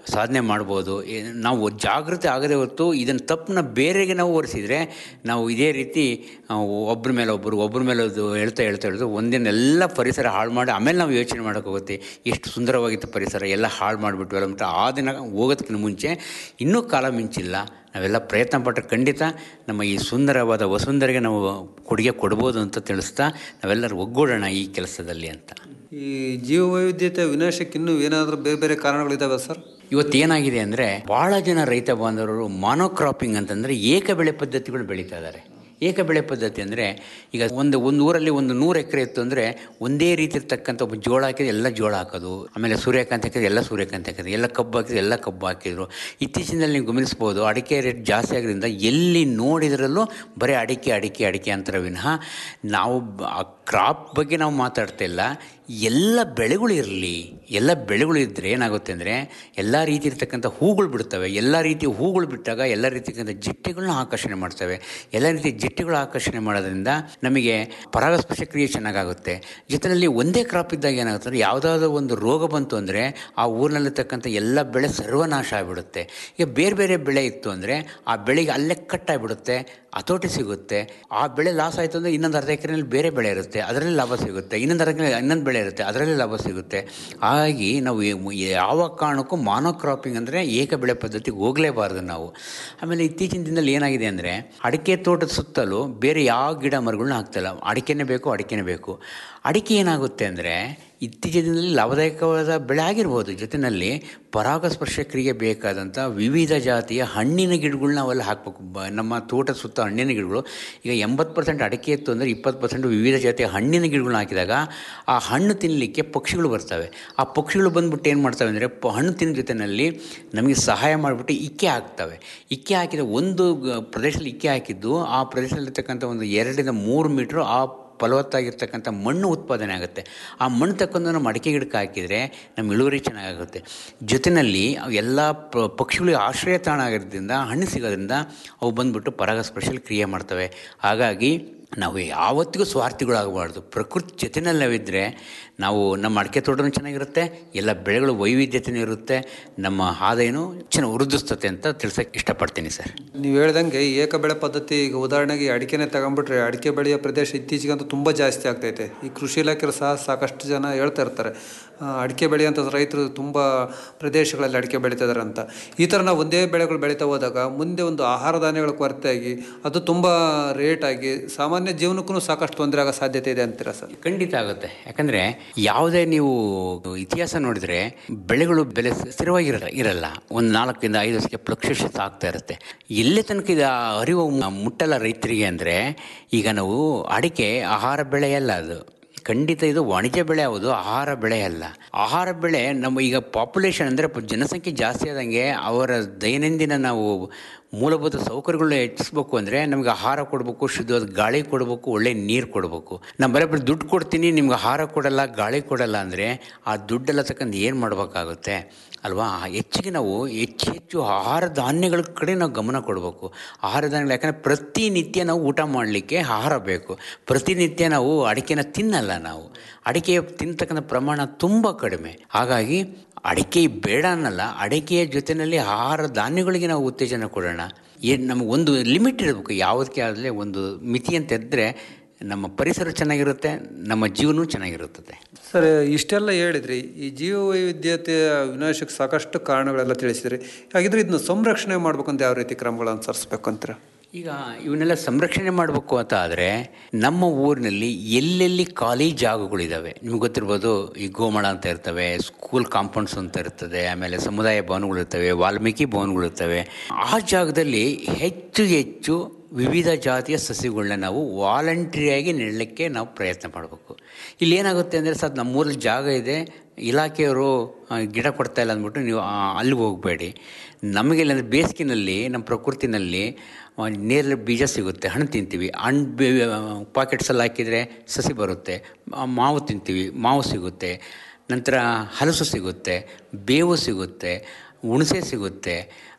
ಸಾಧನೆ ಮಾಡ್ಬೋದು ಏ- ನಾವು ಜಾಗೃತಿ ಆಗದೆ ಹೊರತು ಇದನ್ನು ತಪ್ಪನ್ನ ಬೇರೆಗೆ ನಾವು ಹೊರಿಸಿದ್ರೆ ನಾವು ಇದೇ ರೀತಿ ಆ, ಒಬ್ಬರ ಮೇಲೆ ಒಬ್ಬರು ಒಬ್ಬರ ಮೇಲೆ ಅದು ಹೇಳ್ತಾ ಹೇಳ್ತಾ ಹೇಳ್ತಾ ಒಂದಿನ ಎಲ್ಲ ಪರಿಸರ ಹಾಳು ಮಾಡಿ ಆಮೇಲೆ ನಾವು ಯೋಚನೆ ಮಾಡೋಕ್ಕೋಗುತ್ತೆ ಎಷ್ಟು ಸುಂದರವಾಗಿತ್ತು ಪರಿಸರ ಎಲ್ಲ ಹಾಳು ಮಾಡಿಬಿಟ್ವಲ್ಲ ಅಂತ ಆ ದಿನ ಹೋಗೋದಕ್ಕಿಂತ ಮುಂಚೆ ಇನ್ನೂ ಕಾಲ ಮಿಂಚಿಲ್ಲ ನಾವೆಲ್ಲ ಪ್ರಯತ್ನ ಪಟ್ಟರೆ ಖಂಡಿತ ನಮ್ಮ ಈ ಸುಂದರವಾದ ವಸುಂಧರೆಗೆ ನಾವು ಕೊಡುಗೆ ಕೊಡ್ಬೋದು ಅಂತ ತಿಳಿಸ್ತಾ ನಾವೆಲ್ಲರೂ ಒಗ್ಗೂಡೋಣ ಈ ಕೆಲಸದಲ್ಲಿ ಅಂತ ಈ ಜೀವ ವೈವಿಧ್ಯತೆ ವಿನಾಶಕ್ಕೆ ಇನ್ನೂ ಏನಾದರೂ ಬೇರೆ ಬೇರೆ ಕಾರಣಗಳಿದ್ದಾವೆ ಸರ್ ಇವತ್ತು ಏನಾಗಿದೆ ಅಂದರೆ ಭಾಳ ಜನ ರೈತ ಬಾಂಧವರು ಮಾನೋಕ್ರಾಪಿಂಗ್ ಅಂತಂದರೆ ಏಕ ಬೆಳೆ ಪದ್ಧತಿಗಳು ಬೆಳೀತಾ ಇದ್ದಾರೆ ಏಕ ಬೆಳೆ ಪದ್ಧತಿ ಅಂದರೆ ಈಗ ಒಂದು ಒಂದು ಊರಲ್ಲಿ ಒಂದು ನೂರು ಎಕರೆ ಇತ್ತು ಅಂದರೆ ಒಂದೇ ರೀತಿ ಇರ್ತಕ್ಕಂಥ ಒಬ್ಬ ಜೋಳ ಹಾಕಿದ್ರೆ ಎಲ್ಲ ಜೋಳ ಹಾಕೋದು ಆಮೇಲೆ ಸೂರ್ಯಕಾಂತಿ ಹಾಕಿದ್ರೆ ಎಲ್ಲ ಸೂರ್ಯಕಾಂತಿ ಹಾಕಿದ್ರು ಎಲ್ಲ ಕಬ್ಬು ಹಾಕಿದ್ರೆ ಎಲ್ಲ ಕಬ್ಬು ಹಾಕಿದ್ರು ಇತ್ತೀಚಿನಲ್ಲಿ ನೀವು ಗಮನಿಸ್ಬೋದು ಅಡಿಕೆ ರೇಟ್ ಜಾಸ್ತಿ ಆಗಿರೋದ್ರಿಂದ ಎಲ್ಲಿ ನೋಡಿದ್ರಲ್ಲೂ ಬರೀ ಅಡಿಕೆ ಅಡಿಕೆ ಅಡಿಕೆ ಅಂತಾರೆ ವಿನಃ ನಾವು ಕ್ರಾಪ್ ಬಗ್ಗೆ ನಾವು ಮಾತಾಡ್ತಾ ಇಲ್ಲ ಎಲ್ಲ ಬೆಳೆಗಳು ಇರಲಿ ಎಲ್ಲ ಬೆಳೆಗಳು ಇದ್ದರೆ ಏನಾಗುತ್ತೆ ಅಂದರೆ ಎಲ್ಲ ರೀತಿ ಇರ್ತಕ್ಕಂಥ ಹೂಗಳು ಬಿಡ್ತವೆ ಎಲ್ಲ ರೀತಿ ಹೂಗಳು ಬಿಟ್ಟಾಗ ಎಲ್ಲ ರೀತಿಯ ಜಿಟ್ಟೆಗಳನ್ನ ಆಕರ್ಷಣೆ ಮಾಡ್ತವೆ ಎಲ್ಲ ರೀತಿ ಜಿಟ್ಟೆಗಳು ಆಕರ್ಷಣೆ ಮಾಡೋದ್ರಿಂದ ನಮಗೆ ಪರಾಗಸ್ಪರ್ಶ ಕ್ರಿಯೆ ಚೆನ್ನಾಗಾಗುತ್ತೆ ಜೊತೆಯಲ್ಲಿ ಒಂದೇ ಕ್ರಾಪ್ ಇದ್ದಾಗ ಏನಾಗುತ್ತೆ ಅಂದರೆ ಯಾವುದಾದ್ರೂ ಒಂದು ರೋಗ ಬಂತು ಅಂದರೆ ಆ ಊರಿನಲ್ಲಿರ್ತಕ್ಕಂಥ ಎಲ್ಲ ಬೆಳೆ ಸರ್ವನಾಶ ಆಗಿಬಿಡುತ್ತೆ ಈಗ ಬೇರೆ ಬೇರೆ ಬೆಳೆ ಇತ್ತು ಅಂದರೆ ಆ ಬೆಳೆಗೆ ಅಲ್ಲೇ ಕಟ್ಟಾಗಿಬಿಡುತ್ತೆ ಹತೋಟಿ ಸಿಗುತ್ತೆ ಆ ಬೆಳೆ ಲಾಸ್ ಆಯಿತು ಅಂದರೆ ಇನ್ನೊಂದು ಅರ್ಧ ಎಕರೆಯಲ್ಲಿ ಬೇರೆ ಬೆಳೆ ಇರುತ್ತೆ ಅದರಲ್ಲಿ ಲಾಭ ಸಿಗುತ್ತೆ ಇನ್ನೊಂದು ಅರ್ಧ ಎಕರೆ ಇನ್ನೊಂದು ಬೆಳೆ ಇರುತ್ತೆ ಅದರಲ್ಲಿ ಲಾಭ ಸಿಗುತ್ತೆ ಹಾಗಾಗಿ ನಾವು ಈ- ಯಾವ ಕಾರಣಕ್ಕೂ ಮಾನೋಕ್ರಾಪಿಂಗ್ ಅಂದರೆ ಏಕ ಬೆಳೆ ಪದ್ಧತಿಗೆ ಹೋಗಲೇಬಾರ್ದು ನಾವು ಆಮೇಲೆ ಇತ್ತೀಚಿನ ದಿನದಲ್ಲಿ ಏನಾಗಿದೆ ಅಂದರೆ ಅಡಿಕೆ ತೋಟದ ಸುತ್ತಲೂ ಬೇರೆ ಯಾವ ಗಿಡ ಮರಗಳನ್ನ ಹಾಕ್ತಿಲ್ಲ ಅಡಿಕೆನೇ ಬೇಕು ಅಡಿಕೆನೇ ಬೇಕು ಅಡಿಕೆ ಏನಾಗುತ್ತೆ ಅಂದರೆ ಇತ್ತೀಚಿನ ದಿನದಲ್ಲಿ ಲಾಭದಾಯಕವಾದ ಬೆಳೆ ಆಗಿರ್ಬೋದು ಜೊತೆಯಲ್ಲಿ ಪರಾಗಸ್ಪರ್ಶ ಕ್ರಿಯೆ ಬೇಕಾದಂಥ ವಿವಿಧ ಜಾತಿಯ ಹಣ್ಣಿನ ಗಿಡಗಳನ್ನ ನಾವೆಲ್ಲ ಹಾಕಬೇಕು ಬ ನಮ್ಮ ತೋಟದ ಸುತ್ತ ಹಣ್ಣಿನ ಗಿಡಗಳು ಈಗ ಎಂಬತ್ತು ಪರ್ಸೆಂಟ್ ಅಡಿಕೆ ಇತ್ತು ಅಂದರೆ ಇಪ್ಪತ್ತು ಪರ್ಸೆಂಟ್ ವಿವಿಧ ಜಾತಿಯ ಹಣ್ಣಿನ ಗಿಡಗಳನ್ನ ಹಾಕಿದಾಗ ಆ ಹಣ್ಣು ತಿನ್ನಲಿಕ್ಕೆ ಪಕ್ಷಿಗಳು ಬರ್ತವೆ ಆ ಪಕ್ಷಿಗಳು ಬಂದ್ಬಿಟ್ಟು ಏನು ಮಾಡ್ತವೆ ಅಂದರೆ ಪ ಹಣ್ಣು ತಿನ್ನೋ ಜೊತೆಯಲ್ಲಿ ನಮಗೆ ಸಹಾಯ ಮಾಡಿಬಿಟ್ಟು ಇಕ್ಕೆ ಹಾಕ್ತವೆ ಇಕ್ಕೆ ಹಾಕಿದ ಒಂದು ಗ- ಪ್ರದೇಶದಲ್ಲಿ ಇಕ್ಕೆ ಹಾಕಿದ್ದು ಆ ಪ್ರದೇಶದಲ್ಲಿರ್ತಕ್ಕಂಥ ಒಂದು ಎರಡರಿಂದ ಮೂರು ಮೀಟ್ರು ಆ ಫಲವತ್ತಾಗಿರ್ತಕ್ಕಂಥ ಮಣ್ಣು ಉತ್ಪಾದನೆ ಆಗುತ್ತೆ ಆ ಮಣ್ಣು ತಕ್ಕೊಂಡು ನಮ್ಮ ಅಡಿಕೆ ಗಿಡಕ್ಕೆ ಹಾಕಿದರೆ ನಮ್ಮ ಇಳುವರಿ ಚೆನ್ನಾಗಾಗುತ್ತೆ ಜೊತೆಯಲ್ಲಿ ಅವು ಎಲ್ಲ ಪ- ಪಕ್ಷಿಗಳಿಗೆ ಆಶ್ರಯ ತಾಣ ಆಗಿರೋದ್ರಿಂದ ಹಣ್ಣು ಸಿಗೋದ್ರಿಂದ ಅವು ಬಂದ್ಬಿಟ್ಟು ಪರಾಗಸ್ಪರ್ಶಲ್ಲಿ ಕ್ರಿಯೆ ಮಾಡ್ತವೆ ಹಾಗಾಗಿ ನಾವು ಯಾವತ್ತಿಗೂ ಸ್ವಾರ್ಥಿಗಳಾಗಬಾರ್ದು ಪ್ರಕೃತಿ ಜೊತೆನಲ್ಲಿ ನಾವಿದ್ದರೆ ನಾವು ನಮ್ಮ ಅಡಿಕೆ ತೋಟನೂ ಚೆನ್ನಾಗಿರುತ್ತೆ ಎಲ್ಲ ಬೆಳೆಗಳು ವೈವಿಧ್ಯತೆಯೂ ಇರುತ್ತೆ ನಮ್ಮ ಆದಾಯನೂ ಚೆನ್ನಾಗಿ ವೃದ್ಧಿಸ್ತತೆ ಅಂತ ತಿಳ್ಸೋಕ್ಕೆ ಇಷ್ಟಪಡ್ತೀನಿ ಸರ್ ನೀವು ಹೇಳ್ದಂಗೆ ಈ ಏಕ ಬೆಳೆ ಪದ್ಧತಿ ಈಗ ಉದಾಹರಣೆಗೆ ಈ ಅಡಿಕೆನೇ ತಗೊಂಡ್ಬಿಟ್ರೆ ಅಡಿಕೆ ಬೆಳೆಯ ಪ್ರದೇಶ ಇತ್ತೀಚೆಗಂತೂ ತುಂಬ ಜಾಸ್ತಿ ಆಗ್ತೈತೆ ಈ ಕೃಷಿ ಇಲಾಖೆಯವರು ಸಹ ಸಾಕಷ್ಟು ಜನ ಹೇಳ್ತಾ ಇರ್ತಾರೆ ಆ, ಅಡಿಕೆ ಬೆಳೆಯುವಂಥ ರೈತರು ತುಂಬ ಪ್ರದೇಶಗಳಲ್ಲಿ ಅಡಿಕೆ ಬೆಳೀತಿದ್ದಾರೆ ಅಂತ ಈ ಥರ ನಾವು ಒಂದೇ ಬೆಳೆಗಳು ಬೆಳೀತಾ ಹೋದಾಗ ಮುಂದೆ ಒಂದು ಆಹಾರ ಧಾನ್ಯಗಳ ಕೊರತೆಯಾಗಿ ಅದು ತುಂಬ ರೇಟ್ ಆಗಿ ಸಾಮಾನ್ಯ ಜೀವನಕ್ಕೂ ಸಾಕಷ್ಟು ತೊಂದರೆ ಆಗೋ ಸಾಧ್ಯತೆ ಇದೆ ಅಂತೀರಾ ಸರ್ ಖಂಡಿತ ಆಗುತ್ತೆ ಯಾಕಂದ್ರೆ ಯಾವುದೇ ನೀವು ಇತಿಹಾಸ ನೋಡಿದ್ರೆ ಬೆಳೆಗಳು ಬೆಲೆ ಸ್ಥಿರವಾಗಿರಲ್ಲ ಇರಲ್ಲ ಒಂದು ನಾಲ್ಕರಿಂದ ಐದು ವರ್ಷಕ್ಕೆ ಫ್ಲಕ್ಚುಯೇಷನ್ಸ್ ಆಗ್ತಾ ಇರುತ್ತೆ ಎಲ್ಲಿ ತನಕ ಇದು ಆ ಅರಿವು ಮುಟ್ಟಲ್ಲ ರೈತರಿಗೆ ಅಂದರೆ ಈಗ ನಾವು ಅಡಿಕೆ ಆಹಾರ ಬೆಳೆ ಅಲ್ಲ ಅದು ಖಂಡಿತ ಇದು ವಾಣಿಜ್ಯ ಬೆಳೆ ಹೌದು ಆಹಾರ ಬೆಳೆ ಅಲ್ಲ ಆಹಾರ ಬೆಳೆ ನಮ್ಮ ಈಗ ಪಾಪ್ಯುಲೇಷನ್ ಅಂದರೆ ಜನಸಂಖ್ಯೆ ಜಾಸ್ತಿ ಆದಂಗೆ ಅವರ ದೈನಂದಿನ ನಾವು ಮೂಲಭೂತ ಸೌಕರ್ಯಗಳು ಹೆಚ್ಚಿಸ್ಬೇಕು ಅಂದರೆ ನಮಗೆ ಆಹಾರ ಕೊಡಬೇಕು ಶುದ್ಧವಾದ ಗಾಳಿ ಕೊಡಬೇಕು ಒಳ್ಳೆ ನೀರು ಕೊಡಬೇಕು ನಾನು ಬರೀ ಬರೀ ದುಡ್ಡು ಕೊಡ್ತೀನಿ ನಿಮ್ಗೆ ಆಹಾರ ಕೊಡಲ್ಲ ಗಾಳಿ ಕೊಡಲ್ಲ ಅಂದರೆ ಆ ದುಡ್ಡೆಲ್ಲ ತಕ್ಕಂದು ಏನು ಮಾಡಬೇಕಾಗುತ್ತೆ ಅಲ್ವಾ ಹೆಚ್ಚಿಗೆ ನಾವು ಹೆಚ್ಚು ಹೆಚ್ಚು ಆಹಾರ ಧಾನ್ಯಗಳ ಕಡೆ ನಾವು ಗಮನ ಕೊಡಬೇಕು ಆಹಾರ ಧಾನ್ಯಗಳು ಯಾಕಂದರೆ ಪ್ರತಿನಿತ್ಯ ನಾವು ಊಟ ಮಾಡಲಿಕ್ಕೆ ಆಹಾರ ಬೇಕು ಪ್ರತಿನಿತ್ಯ ನಾವು ಅಡಿಕೆನ ತಿನ್ನಲ್ಲ ನಾವು ಅಡಿಕೆ ತಿನ್ನತಕ್ಕಂಥ ಪ್ರಮಾಣ ತುಂಬ ಕಡಿಮೆ ಹಾಗಾಗಿ ಅಡಿಕೆ ಬೇಡ ಅನ್ನಲ್ಲ ಅಡಿಕೆಯ ಜೊತೆಯಲ್ಲಿ ಆಹಾರ ಧಾನ್ಯಗಳಿಗೆ ನಾವು ಉತ್ತೇಜನ ಕೊಡೋಣ ಏನು ನಮಗೆ ಒಂದು ಲಿಮಿಟ್ ಇರಬೇಕು ಯಾವುದಕ್ಕೆ ಆಗಲಿ ಒಂದು ಮಿತಿ ಅಂತ ಇದ್ದರೆ ನಮ್ಮ ಪರಿಸರ ಚೆನ್ನಾಗಿರುತ್ತೆ ನಮ್ಮ ಜೀವನವೂ ಚೆನ್ನಾಗಿರುತ್ತದೆ ಸರ್ ಇಷ್ಟೆಲ್ಲ ಹೇಳಿದ್ರಿ ಈ ಜೀವ ವೈವಿಧ್ಯತೆಯ ವಿನಾಶಕ್ಕೆ ಸಾಕಷ್ಟು ಕಾರಣಗಳೆಲ್ಲ ತಿಳಿಸಿದ್ರಿ ಹಾಗಿದ್ರೆ ಇದನ್ನ ಸಂರಕ್ಷಣೆ ಮಾಡ್ಬೇಕಂತ ಯಾವ ರೀತಿ ಕ್ರಮಗಳು ಅನುಸರಿಸ್ಬೇಕು ಅಂತೀರ ಈಗ ಇವನ್ನೆಲ್ಲ ಸಂರಕ್ಷಣೆ ಮಾಡಬೇಕು ಅಂತ ಆದರೆ ನಮ್ಮ ಊರಿನಲ್ಲಿ ಎಲ್ಲೆಲ್ಲಿ ಖಾಲಿ ಜಾಗಗಳಿದ್ದಾವೆ ನಿಮ್ಗೆ ಗೊತ್ತಿರ್ಬೋದು ಈ ಗೋಮಾಳ ಅಂತ ಇರ್ತವೆ ಸ್ಕೂಲ್ ಕಾಂಪೌಂಡ್ಸ್ ಅಂತ ಇರ್ತದೆ ಆಮೇಲೆ ಸಮುದಾಯ ಭವನಗಳಿರ್ತವೆ ವಾಲ್ಮೀಕಿ ಭವನಗಳಿರ್ತವೆ ಆ ಜಾಗದಲ್ಲಿ ಹೆಚ್ಚು ಹೆಚ್ಚು ವಿವಿಧ ಜಾತಿಯ ಸಸಿಗಳನ್ನ ನಾವು ವಾಲಂಟ್ರಿಯಾಗಿ ನೆಡಲಿಕ್ಕೆ ನಾವು ಪ್ರಯತ್ನ ಮಾಡಬೇಕು ಇಲ್ಲಿ ಏನಾಗುತ್ತೆ ಅಂದರೆ ಸರ್ ನಮ್ಮೂರಲ್ಲಿ ಜಾಗ ಇದೆ ಇಲಾಖೆಯವರು ಆ, ಗಿಡ ಕೊಡ್ತಾ ಇಲ್ಲ ಅಂದ್ಬಿಟ್ಟು ನೀವು ಆ, ಅಲ್ಲಿಗೆ ಹೋಗಬೇಡಿ ನಮಗೆ ಇಲ್ಲಾಂದರೆ ಬೇಸಿಗೆನಲ್ಲಿ ನಮ್ಮ ಪ್ರಕೃತಿನಲ್ಲಿ ಆ, ನೇರಳೆ ಬೀಜ ಸಿಗುತ್ತೆ ಹಣ್ಣು ತಿಂತೀವಿ ಹಣ್ಣು ಪಾಕೆಟ್ಸಲ್ಲಿ ಹಾಕಿದರೆ ಸಸಿ ಬರುತ್ತೆ ಆ, ಮಾವು ತಿಂತೀವಿ ಮಾವು ಸಿಗುತ್ತೆ ನಂತರ ಹಲಸು ಸಿಗುತ್ತೆ ಬೇವು ಸಿಗುತ್ತೆ ಹುಣಸೆ ಸಿಗುತ್ತೆ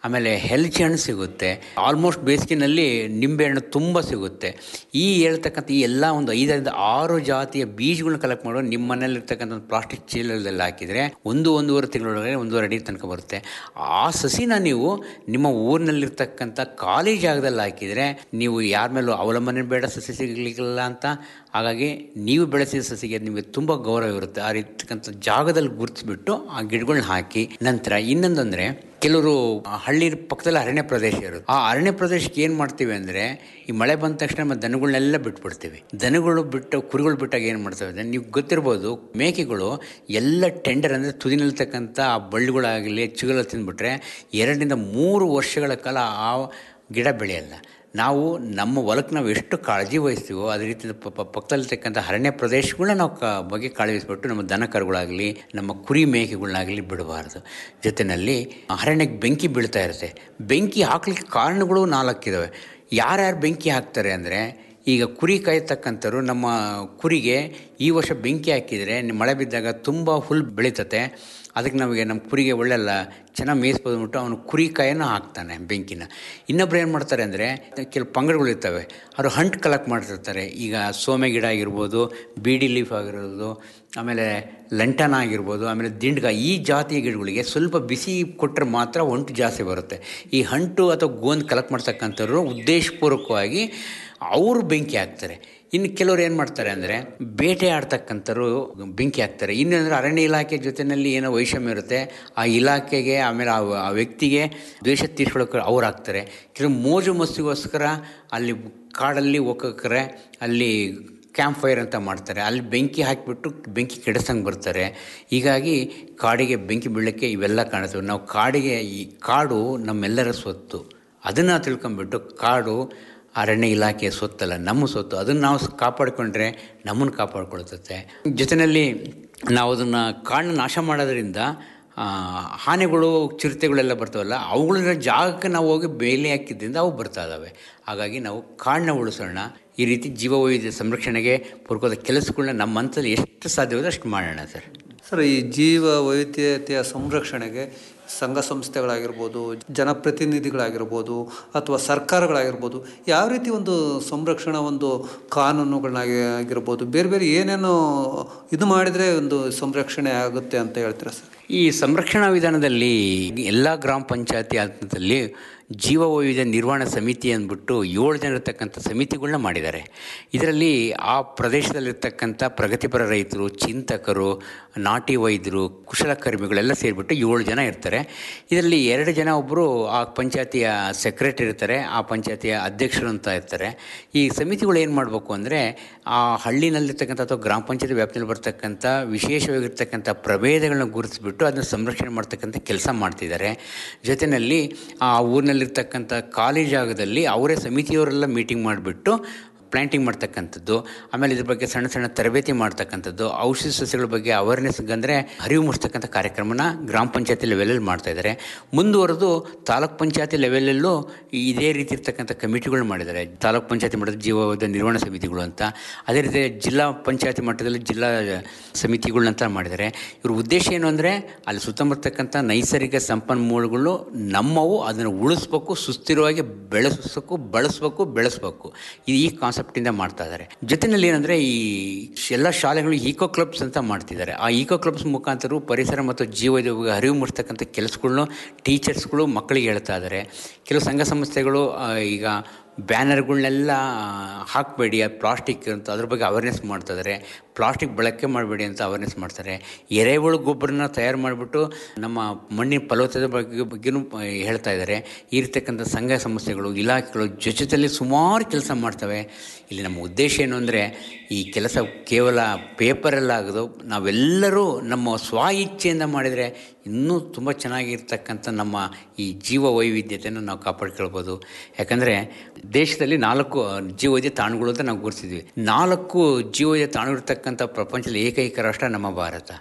ಆಮೇಲೆ ಹೆಲ್ಚಿ ಹಣ್ಣು ಸಿಗುತ್ತೆ ಆಲ್ಮೋಸ್ಟ್ ಬೇಸಿಗೆನಲ್ಲಿ ನಿಂಬೆಹಣ್ಣು ತುಂಬ ಸಿಗುತ್ತೆ ಈ ಹೇಳ್ತಕ್ಕಂಥ ಈ ಎಲ್ಲ ಒಂದು ಐದರಿಂದ ಆರು ಜಾತಿಯ ಬೀಜಗಳನ್ನ ಕಲೆಕ್ಟ್ ಮಾಡೋ ನಿಮ್ಮ ಮನೇಲಿರ್ತಕ್ಕಂಥ ಒಂದು ಪ್ಲಾಸ್ಟಿಕ್ ಚೀಲದಲ್ಲಿ ಹಾಕಿದರೆ ಒಂದು ಒಂದೂವರೆ ತಿಂಗಳೊಳಗೆ ಒಂದೂವರೆ ಅಡಿ ತನಕ ಬರುತ್ತೆ ಆ ಸಸಿನ ನೀವು ನಿಮ್ಮ ಊರಿನಲ್ಲಿರ್ತಕ್ಕಂಥ ಖಾಲಿ ಜಾಗದಲ್ಲಿ ಹಾಕಿದರೆ ನೀವು ಯಾರ ಮೇಲೂ ಅವಲಂಬನೆ ಬೇಡ ಸಸಿ ಸಿಗಲಿಕ್ಕಿಲ್ಲ ಅಂತ ಹಾಗಾಗಿ ನೀವು ಬೆಳೆಸಿದ ಸಸಿಗೆ ನಿಮಗೆ ತುಂಬ ಗೌರವ ಇರುತ್ತೆ ಆ ರೀತಿಕಂಥ ಜಾಗದಲ್ಲಿ ಗುರುತಿಸ್ಬಿಟ್ಟು ಆ ಗಿಡಗಳನ್ನ ಹಾಕಿ ನಂತರ ಇನ್ನೊಂದಂದರೆ ಕೆಲವರು ಹಳ್ಳಿ ಪಕ್ಕದಲ್ಲಿ ಅರಣ್ಯ ಪ್ರದೇಶ ಇರುತ್ತೆ ಆ ಅರಣ್ಯ ಪ್ರದೇಶಕ್ಕೆ ಏನು ಮಾಡ್ತೀವಿ ಅಂದರೆ ಈ ಮಳೆ ಬಂದ ತಕ್ಷಣ ನಮ್ಮ ದನಗಳನ್ನೆಲ್ಲ ಬಿಟ್ಬಿಡ್ತೀವಿ ದನಗಳು ಬಿಟ್ಟು ಕುರಿಗಳು ಬಿಟ್ಟಾಗ ಏನು ಮಾಡ್ತವೆ ಅಂದರೆ ನೀವು ಗೊತ್ತಿರ್ಬೋದು ಮೇಕೆಗಳು ಎಲ್ಲ ಟೆಂಡರ್ ಅಂದರೆ ತುದಿನಲ್ತಕ್ಕಂಥ ಆ ಬಳ್ಳಿಗಳಾಗಲಿ ಚಿಗುಲ ತಿಂದ್ಬಿಟ್ರೆ ಎರಡರಿಂದ ಮೂರು ವರ್ಷಗಳ ಕಾಲ ಆ ಗಿಡ ಬೆಳೆಯಲ್ಲ ನಾವು ನಮ್ಮ ಹೊಲಕ್ಕೆ ನಾವು ಎಷ್ಟು ಕಾಳಜಿ ವಹಿಸ್ತೀವೋ ಅದೇ ರೀತಿ ಪ- ಪ- ಪಕ್ಕದಲ್ಲಿರ್ತಕ್ಕಂಥ ಅರಣ್ಯ ಪ್ರದೇಶಗಳನ್ನ ನಾವು ಕ ಬಗ್ಗೆ ಕಾಳಜಿ ವಹಿಸ್ಬಿಟ್ಟು ನಮ್ಮ ದನ ಕರುಗಳಾಗಲಿ ನಮ್ಮ ಕುರಿ ಮೇಕೆಗಳನ್ನಾಗಲಿ ಬಿಡಬಾರ್ದು ಜೊತೆಯಲ್ಲಿ ಅರಣ್ಯಕ್ಕೆ ಬೆಂಕಿ ಬೀಳ್ತಾ ಇರುತ್ತೆ ಬೆಂಕಿ ಹಾಕ್ಲಿಕ್ಕೆ ಕಾರಣಗಳು ನಾಲ್ಕಿದ್ದಾವೆ ಯಾರ್ಯಾರು ಬೆಂಕಿ ಹಾಕ್ತಾರೆ ಅಂದರೆ ಈಗ ಕುರಿ ಕಾಯ್ತಕ್ಕಂಥವ್ರು ನಮ್ಮ ಕುರಿಗೆ ಈ ವರ್ಷ ಬೆಂಕಿ ಹಾಕಿದರೆ ಮಳೆ ಬಿದ್ದಾಗ ತುಂಬ ಹುಲ್ಲು ಬೆಳೀತತೆ ಅದಕ್ಕೆ ನಮಗೆ ನಮ್ಮ ಕುರಿಗೆ ಒಳ್ಳೆಲ್ಲ ಚೆನ್ನಾಗಿ ಮೇಯಿಸ್ಬೋದು ಅಂದ್ಬಿಟ್ಟು ಅವನು ಕುರಿ ಕಾಯನ್ನು ಹಾಕ್ತಾನೆ ಬೆಂಕಿನ ಇನ್ನೊಬ್ರು ಏನು ಮಾಡ್ತಾರೆ ಅಂದರೆ ಕೆಲವು ಪಂಗಡಗಳು ಇರ್ತವೆ ಅವರು ಹಂಟ್ ಕಲೆಕ್ಟ್ ಮಾಡ್ತಿರ್ತಾರೆ ಈಗ ಸೋಮೆ ಗಿಡ ಆಗಿರ್ಬೋದು ಬೀಡಿ ಲೀಫ್ ಆಗಿರ್ಬೋದು ಆಮೇಲೆ ಲಂಟನ ಆಗಿರ್ಬೋದು ಆಮೇಲೆ ದಿಂಡ್ಗ ಈ ಜಾತಿಯ ಗಿಡಗಳಿಗೆ ಸ್ವಲ್ಪ ಬಿಸಿ ಕೊಟ್ಟರೆ ಮಾತ್ರ ಹೊಂಟು ಜಾಸ್ತಿ ಬರುತ್ತೆ ಈ ಹಂಟು ಅಥವಾ ಗೋಂದ್ ಕಲೆಕ್ಟ್ ಮಾಡ್ತಕ್ಕಂಥವ್ರು ಉದ್ದೇಶಪೂರ್ವಕವಾಗಿ ಅವರು ಬೆಂಕಿ ಹಾಕ್ತಾರೆ ಇನ್ನು ಕೆಲವರು ಏನು ಮಾಡ್ತಾರೆ ಅಂದರೆ ಬೇಟೆ ಆಡ್ತಕ್ಕಂಥವ್ರು ಬೆಂಕಿ ಹಾಕ್ತಾರೆ ಇನ್ನೊಂದ್ರೆ ಅರಣ್ಯ ಇಲಾಖೆ ಜೊತೆಯಲ್ಲಿ ಏನೋ ವೈಷಮ್ಯ ಇರುತ್ತೆ ಆ ಇಲಾಖೆಗೆ ಆಮೇಲೆ ಆ ಆ ವ್ಯಕ್ತಿಗೆ ದ್ವೇಷ ತೀರ್ಸ್ಕೊಳ್ಳೋಕೆ ಅವ್ರು ಹಾಕ್ತಾರೆ ಕೆಲವು ಮೋಜು ಮಸ್ತಿಗೋಸ್ಕರ ಅಲ್ಲಿ ಕಾಡಲ್ಲಿ ಹೋಗೋಕ್ರೆ ಅಲ್ಲಿ ಕ್ಯಾಂಪ್ ಫೈರ್ ಅಂತ ಮಾಡ್ತಾರೆ ಅಲ್ಲಿ ಬೆಂಕಿ ಹಾಕಿಬಿಟ್ಟು ಬೆಂಕಿ ಕೆಡಿಸಂಗೆ ಬರ್ತಾರೆ ಹೀಗಾಗಿ ಕಾಡಿಗೆ ಬೆಂಕಿ ಬೀಳಕ್ಕೆ ಇವೆಲ್ಲ ಕಾಣುತ್ತವೆ ನಾವು ಕಾಡಿಗೆ ಈ ಕಾಡು ನಮ್ಮೆಲ್ಲರ ಸ್ವತ್ತು ಅದನ್ನು ತಿಳ್ಕೊಂಬಿಟ್ಟು ಕಾಡು ಅರಣ್ಯ ಇಲಾಖೆಯ ಸ್ವತ್ತಲ್ಲ ನಮ್ಮ ಸ್ವತ್ತು ಅದನ್ನು ನಾವು ಸ್- ಕಾಪಾಡಿಕೊಂಡ್ರೆ ನಮ್ಮನ್ನು ಕಾಪಾಡ್ಕೊಳ್ತತೆ ಜೊತೆಯಲ್ಲಿ ನಾವು ಅದನ್ನು ಕಾಡನ್ನ ನಾಶ ಮಾಡೋದ್ರಿಂದ ಆ, ಆನೆಗಳು ಚಿರತೆಗಳೆಲ್ಲ ಬರ್ತಾವಲ್ಲ ಅವುಗಳ ಜಾಗಕ್ಕೆ ನಾವು ಹೋಗಿ ಬೇಲಿ ಹಾಕಿದ್ರಿಂದ ಅವು ಬರ್ತಾ ಇದ್ದಾವೆ ಹಾಗಾಗಿ ನಾವು ಕಾಡನ್ನ ಉಳಿಸೋಣ ಈ ರೀತಿ ಜೀವವೈವಿಧ್ಯ ಸಂರಕ್ಷಣೆಗೆ ಪೂರ್ವಕವಾದ ಕೆಲಸಗಳನ್ನ ನಮ್ಮ ಹಂತದಲ್ಲಿ ಎಷ್ಟು ಸಾಧ್ಯವಾದ್ರೆ ಅಷ್ಟು ಮಾಡೋಣ ಸರ್ ಸರ್ ಈ ಜೀವ ವೈವಿಧ್ಯತೆಯ ಸಂರಕ್ಷಣೆಗೆ ಸಂಘ ಸಂಸ್ಥೆಗಳಾಗಿರ್ಬೋದು ಜನಪ್ರತಿನಿಧಿಗಳಾಗಿರ್ಬೋದು ಅಥವಾ ಸರ್ಕಾರಗಳಾಗಿರ್ಬೋದು ಯಾವ ರೀತಿ ಒಂದು ಸಂರಕ್ಷಣಾ ಒಂದು ಕಾನೂನುಗಳನ್ನಾಗಿ ಆಗಿರ್ಬೋದು ಬೇರೆ ಬೇರೆ ಏನೇನು ಇದು ಮಾಡಿದರೆ ಒಂದು ಸಂರಕ್ಷಣೆ ಆಗುತ್ತೆ ಅಂತ ಹೇಳ್ತೀರಾ ಸರ್ ಈ ಸಂರಕ್ಷಣಾ ವಿಧಾನದಲ್ಲಿ ಎಲ್ಲ ಗ್ರಾಮ ಪಂಚಾಯತಿ ಹಂತದಲ್ಲಿ ಜೀವ ವೈವಿಧ್ಯ ನಿರ್ವಹಣಾ ಸಮಿತಿ ಅಂದ್ಬಿಟ್ಟು ಏಳು ಜನ ಇರತಕ್ಕಂಥ ಸಮಿತಿಗಳನ್ನ ಮಾಡಿದ್ದಾರೆ ಇದರಲ್ಲಿ ಆ ಪ್ರದೇಶದಲ್ಲಿರ್ತಕ್ಕಂಥ ಪ್ರಗತಿಪರ ರೈತರು ಚಿಂತಕರು ನಾಟಿ ವೈದ್ಯರು ಕುಶಲಕರ್ಮಿಗಳೆಲ್ಲ ಸೇರಿಬಿಟ್ಟು ಏಳು ಜನ ಇರ್ತಾರೆ ಇದರಲ್ಲಿ ಎರಡು ಜನ ಒಬ್ಬರು ಆ ಪಂಚಾಯತಿಯ ಸೆಕ್ರೆಟರಿ ಇರ್ತಾರೆ ಆ ಪಂಚಾಯತಿಯ ಅಧ್ಯಕ್ಷರು ಅಂತ ಇರ್ತಾರೆ ಈ ಸಮಿತಿಗಳು ಏನು ಮಾಡಬೇಕು ಅಂದರೆ ಆ ಹಳ್ಳಿನಲ್ಲಿರ್ತಕ್ಕಂಥ ಅಥವಾ ಗ್ರಾಮ ಪಂಚಾಯತಿ ವ್ಯಾಪ್ತಿಯಲ್ಲಿ ಬರ್ತಕ್ಕಂಥ ವಿಶೇಷವಾಗಿರ್ತಕ್ಕಂಥ ಪ್ರಭೇದಗಳನ್ನ ಗುರುತಿಸ್ಬಿಟ್ಟು ಅದನ್ನ ಸಂರಕ್ಷಣೆ ಮಾಡ್ತಕ್ಕಂಥ ಕೆಲಸ ಮಾಡ್ತಿದ್ದಾರೆ ಜೊತೆಯಲ್ಲಿ ಆ ಊರಿನಲ್ಲಿರ್ತಕ್ಕಂಥ ಖಾಲಿ ಜಾಗದಲ್ಲಿ ಅವರೇ ಸಮಿತಿಯವರೆಲ್ಲ ಮೀಟಿಂಗ್ ಮಾಡಿಬಿಟ್ಟು ಪ್ಲ್ಯಾಂಟಿಂಗ್ ಮಾಡ್ತಕ್ಕಂಥದ್ದು ಆಮೇಲೆ ಇದ್ರ ಬಗ್ಗೆ ಸಣ್ಣ ಸಣ್ಣ ತರಬೇತಿ ಮಾಡ್ತಕ್ಕಂಥದ್ದು ಔಷಧಿ ಸಸ್ಯಗಳ ಬಗ್ಗೆ ಅವೇರ್ನೆಸ್ ಅಂದರೆ ಅರಿವು ಮೂಡಿಸ್ತಕ್ಕಂಥ ಕಾರ್ಯಕ್ರಮನ ಗ್ರಾಮ ಪಂಚಾಯತಿ ಲೆವೆಲಲ್ಲಿ ಮಾಡ್ತಾ ಇದ್ದಾರೆ ಮುಂದುವರೆದು ತಾಲೂಕ್ ಪಂಚಾಯತಿ ಲೆವೆಲಲ್ಲೂ ಇದೇ ರೀತಿ ಇರ್ತಕ್ಕಂಥ ಕಮಿಟಿಗಳು ಮಾಡಿದ್ದಾರೆ ತಾಲೂಕ್ ಪಂಚಾಯತಿ ಮಟ್ಟದ ಜೀವದ ನಿರ್ವಹಣಾ ಸಮಿತಿಗಳು ಅಂತ ಅದೇ ರೀತಿ ಜಿಲ್ಲಾ ಪಂಚಾಯತಿ ಮಟ್ಟದಲ್ಲಿ ಜಿಲ್ಲಾ ಸಮಿತಿಗಳನ್ನಂತ ಮಾಡಿದ್ದಾರೆ ಇವ್ರ ಉದ್ದೇಶ ಏನು ಅಂದರೆ ಅಲ್ಲಿ ಸುತ್ತಮುತ್ತಕ್ಕಂಥ ನೈಸರ್ಗಿಕ ಸಂಪನ್ಮೂಲಗಳು ನಮ್ಮವು ಅದನ್ನು ಉಳಿಸ್ಬೇಕು ಸುಸ್ಥಿರವಾಗಿ ಬೆಳೆಸಬೇಕು ಬಳಸಬೇಕು ಬೆಳೆಸಬೇಕು ಇದು ಈ ಕಾನ್ಸೆಪ್ಟಿಂದ ಮಾಡ್ತಾ ಇದ್ದಾರೆ ಜೊತೆಯಲ್ಲಿ ಏನಂದರೆ ಈ ಎಲ್ಲ ಶಾಲೆಗಳು ಈಕೋ ಕ್ಲಬ್ಸ್ ಅಂತ ಮಾಡ್ತಿದ್ದಾರೆ ಆ ಈಕೋ ಕ್ಲಬ್ಸ್ ಮುಖಾಂತರ ಪರಿಸರ ಮತ್ತು ಜೀವ ಅರಿವು ಮೂಡಿಸ್ತಕ್ಕಂಥ ಕೆಲಸಗಳನ್ನು ಟೀಚರ್ಸ್ಗಳು ಮಕ್ಕಳಿಗೆ ಹೇಳ್ತಾ ಇದ್ದಾರೆ ಕೆಲವು ಸಂಘ ಸಂಸ್ಥೆಗಳು ಆ, ಈಗ ಬ್ಯಾನರ್ಗಳನ್ನೆಲ್ಲ ಹಾಕಬೇಡಿ ಅದು ಪ್ಲಾಸ್ಟಿಕ್ ಅಂತ ಅದ್ರ ಬಗ್ಗೆ ಅವೇರ್ನೆಸ್ ಮಾಡ್ತಾ ಇದ್ದಾರೆ ಪ್ಲಾಸ್ಟಿಕ್ ಬಳಕೆ ಮಾಡಬೇಡಿ ಅಂತ ಅವೇರ್ನೆಸ್ ಮಾಡ್ತಾರೆ ಎರೆಹುಳು ಗೊಬ್ಬರನ ತಯಾರು ಮಾಡಿಬಿಟ್ಟು ನಮ್ಮ ಮಣ್ಣಿನ ಫಲವತ್ತತೆ ಬಗ್ಗೆ ಬಗ್ಗೆನೂ ಆ, ಹೇಳ್ತಾ ಇದ್ದಾರೆ ಈ ಇರ್ತಕ್ಕಂಥ ಸಂಘ ಸಂಸ್ಥೆಗಳು ಇಲಾಖೆಗಳು ಜೊತೆಯಲ್ಲಿ ಸುಮಾರು ಕೆಲಸ ಮಾಡ್ತವೆ ಇಲ್ಲಿ ನಮ್ಮ ಉದ್ದೇಶ ಏನು ಅಂದರೆ ಈ ಕೆಲಸ ಕೇವಲ ಪೇಪರಲ್ಲಾಗೋದು ನಾವೆಲ್ಲರೂ ನಮ್ಮ ಸ್ವ ಇಚ್ಛೆಯಿಂದ ಮಾಡಿದರೆ ಇನ್ನೂ ತುಂಬ ಚೆನ್ನಾಗಿರ್ತಕ್ಕಂಥ ನಮ್ಮ ಈ ಜೀವ ವೈವಿಧ್ಯತೆಯನ್ನು ನಾವು ಕಾಪಾಡ್ಕೊಳ್ಬೋದು ಯಾಕಂದರೆ ದೇಶದಲ್ಲಿ ನಾಲ್ಕು ಜೀವವೈದ್ಯ ತಾಣಗಳು ಅಂತ ನಾವು ಗುರುತಿದ್ವಿ ನಾಲ್ಕು ಜೀವವೈದ್ಯ ತಾಣ ಇರ್ತಕ್ಕಂಥ ಪ್ರಪಂಚದಲ್ಲಿ ಏಕೈಕ ರಾಷ್ಟ್ರ ನಮ್ಮ ಭಾರತ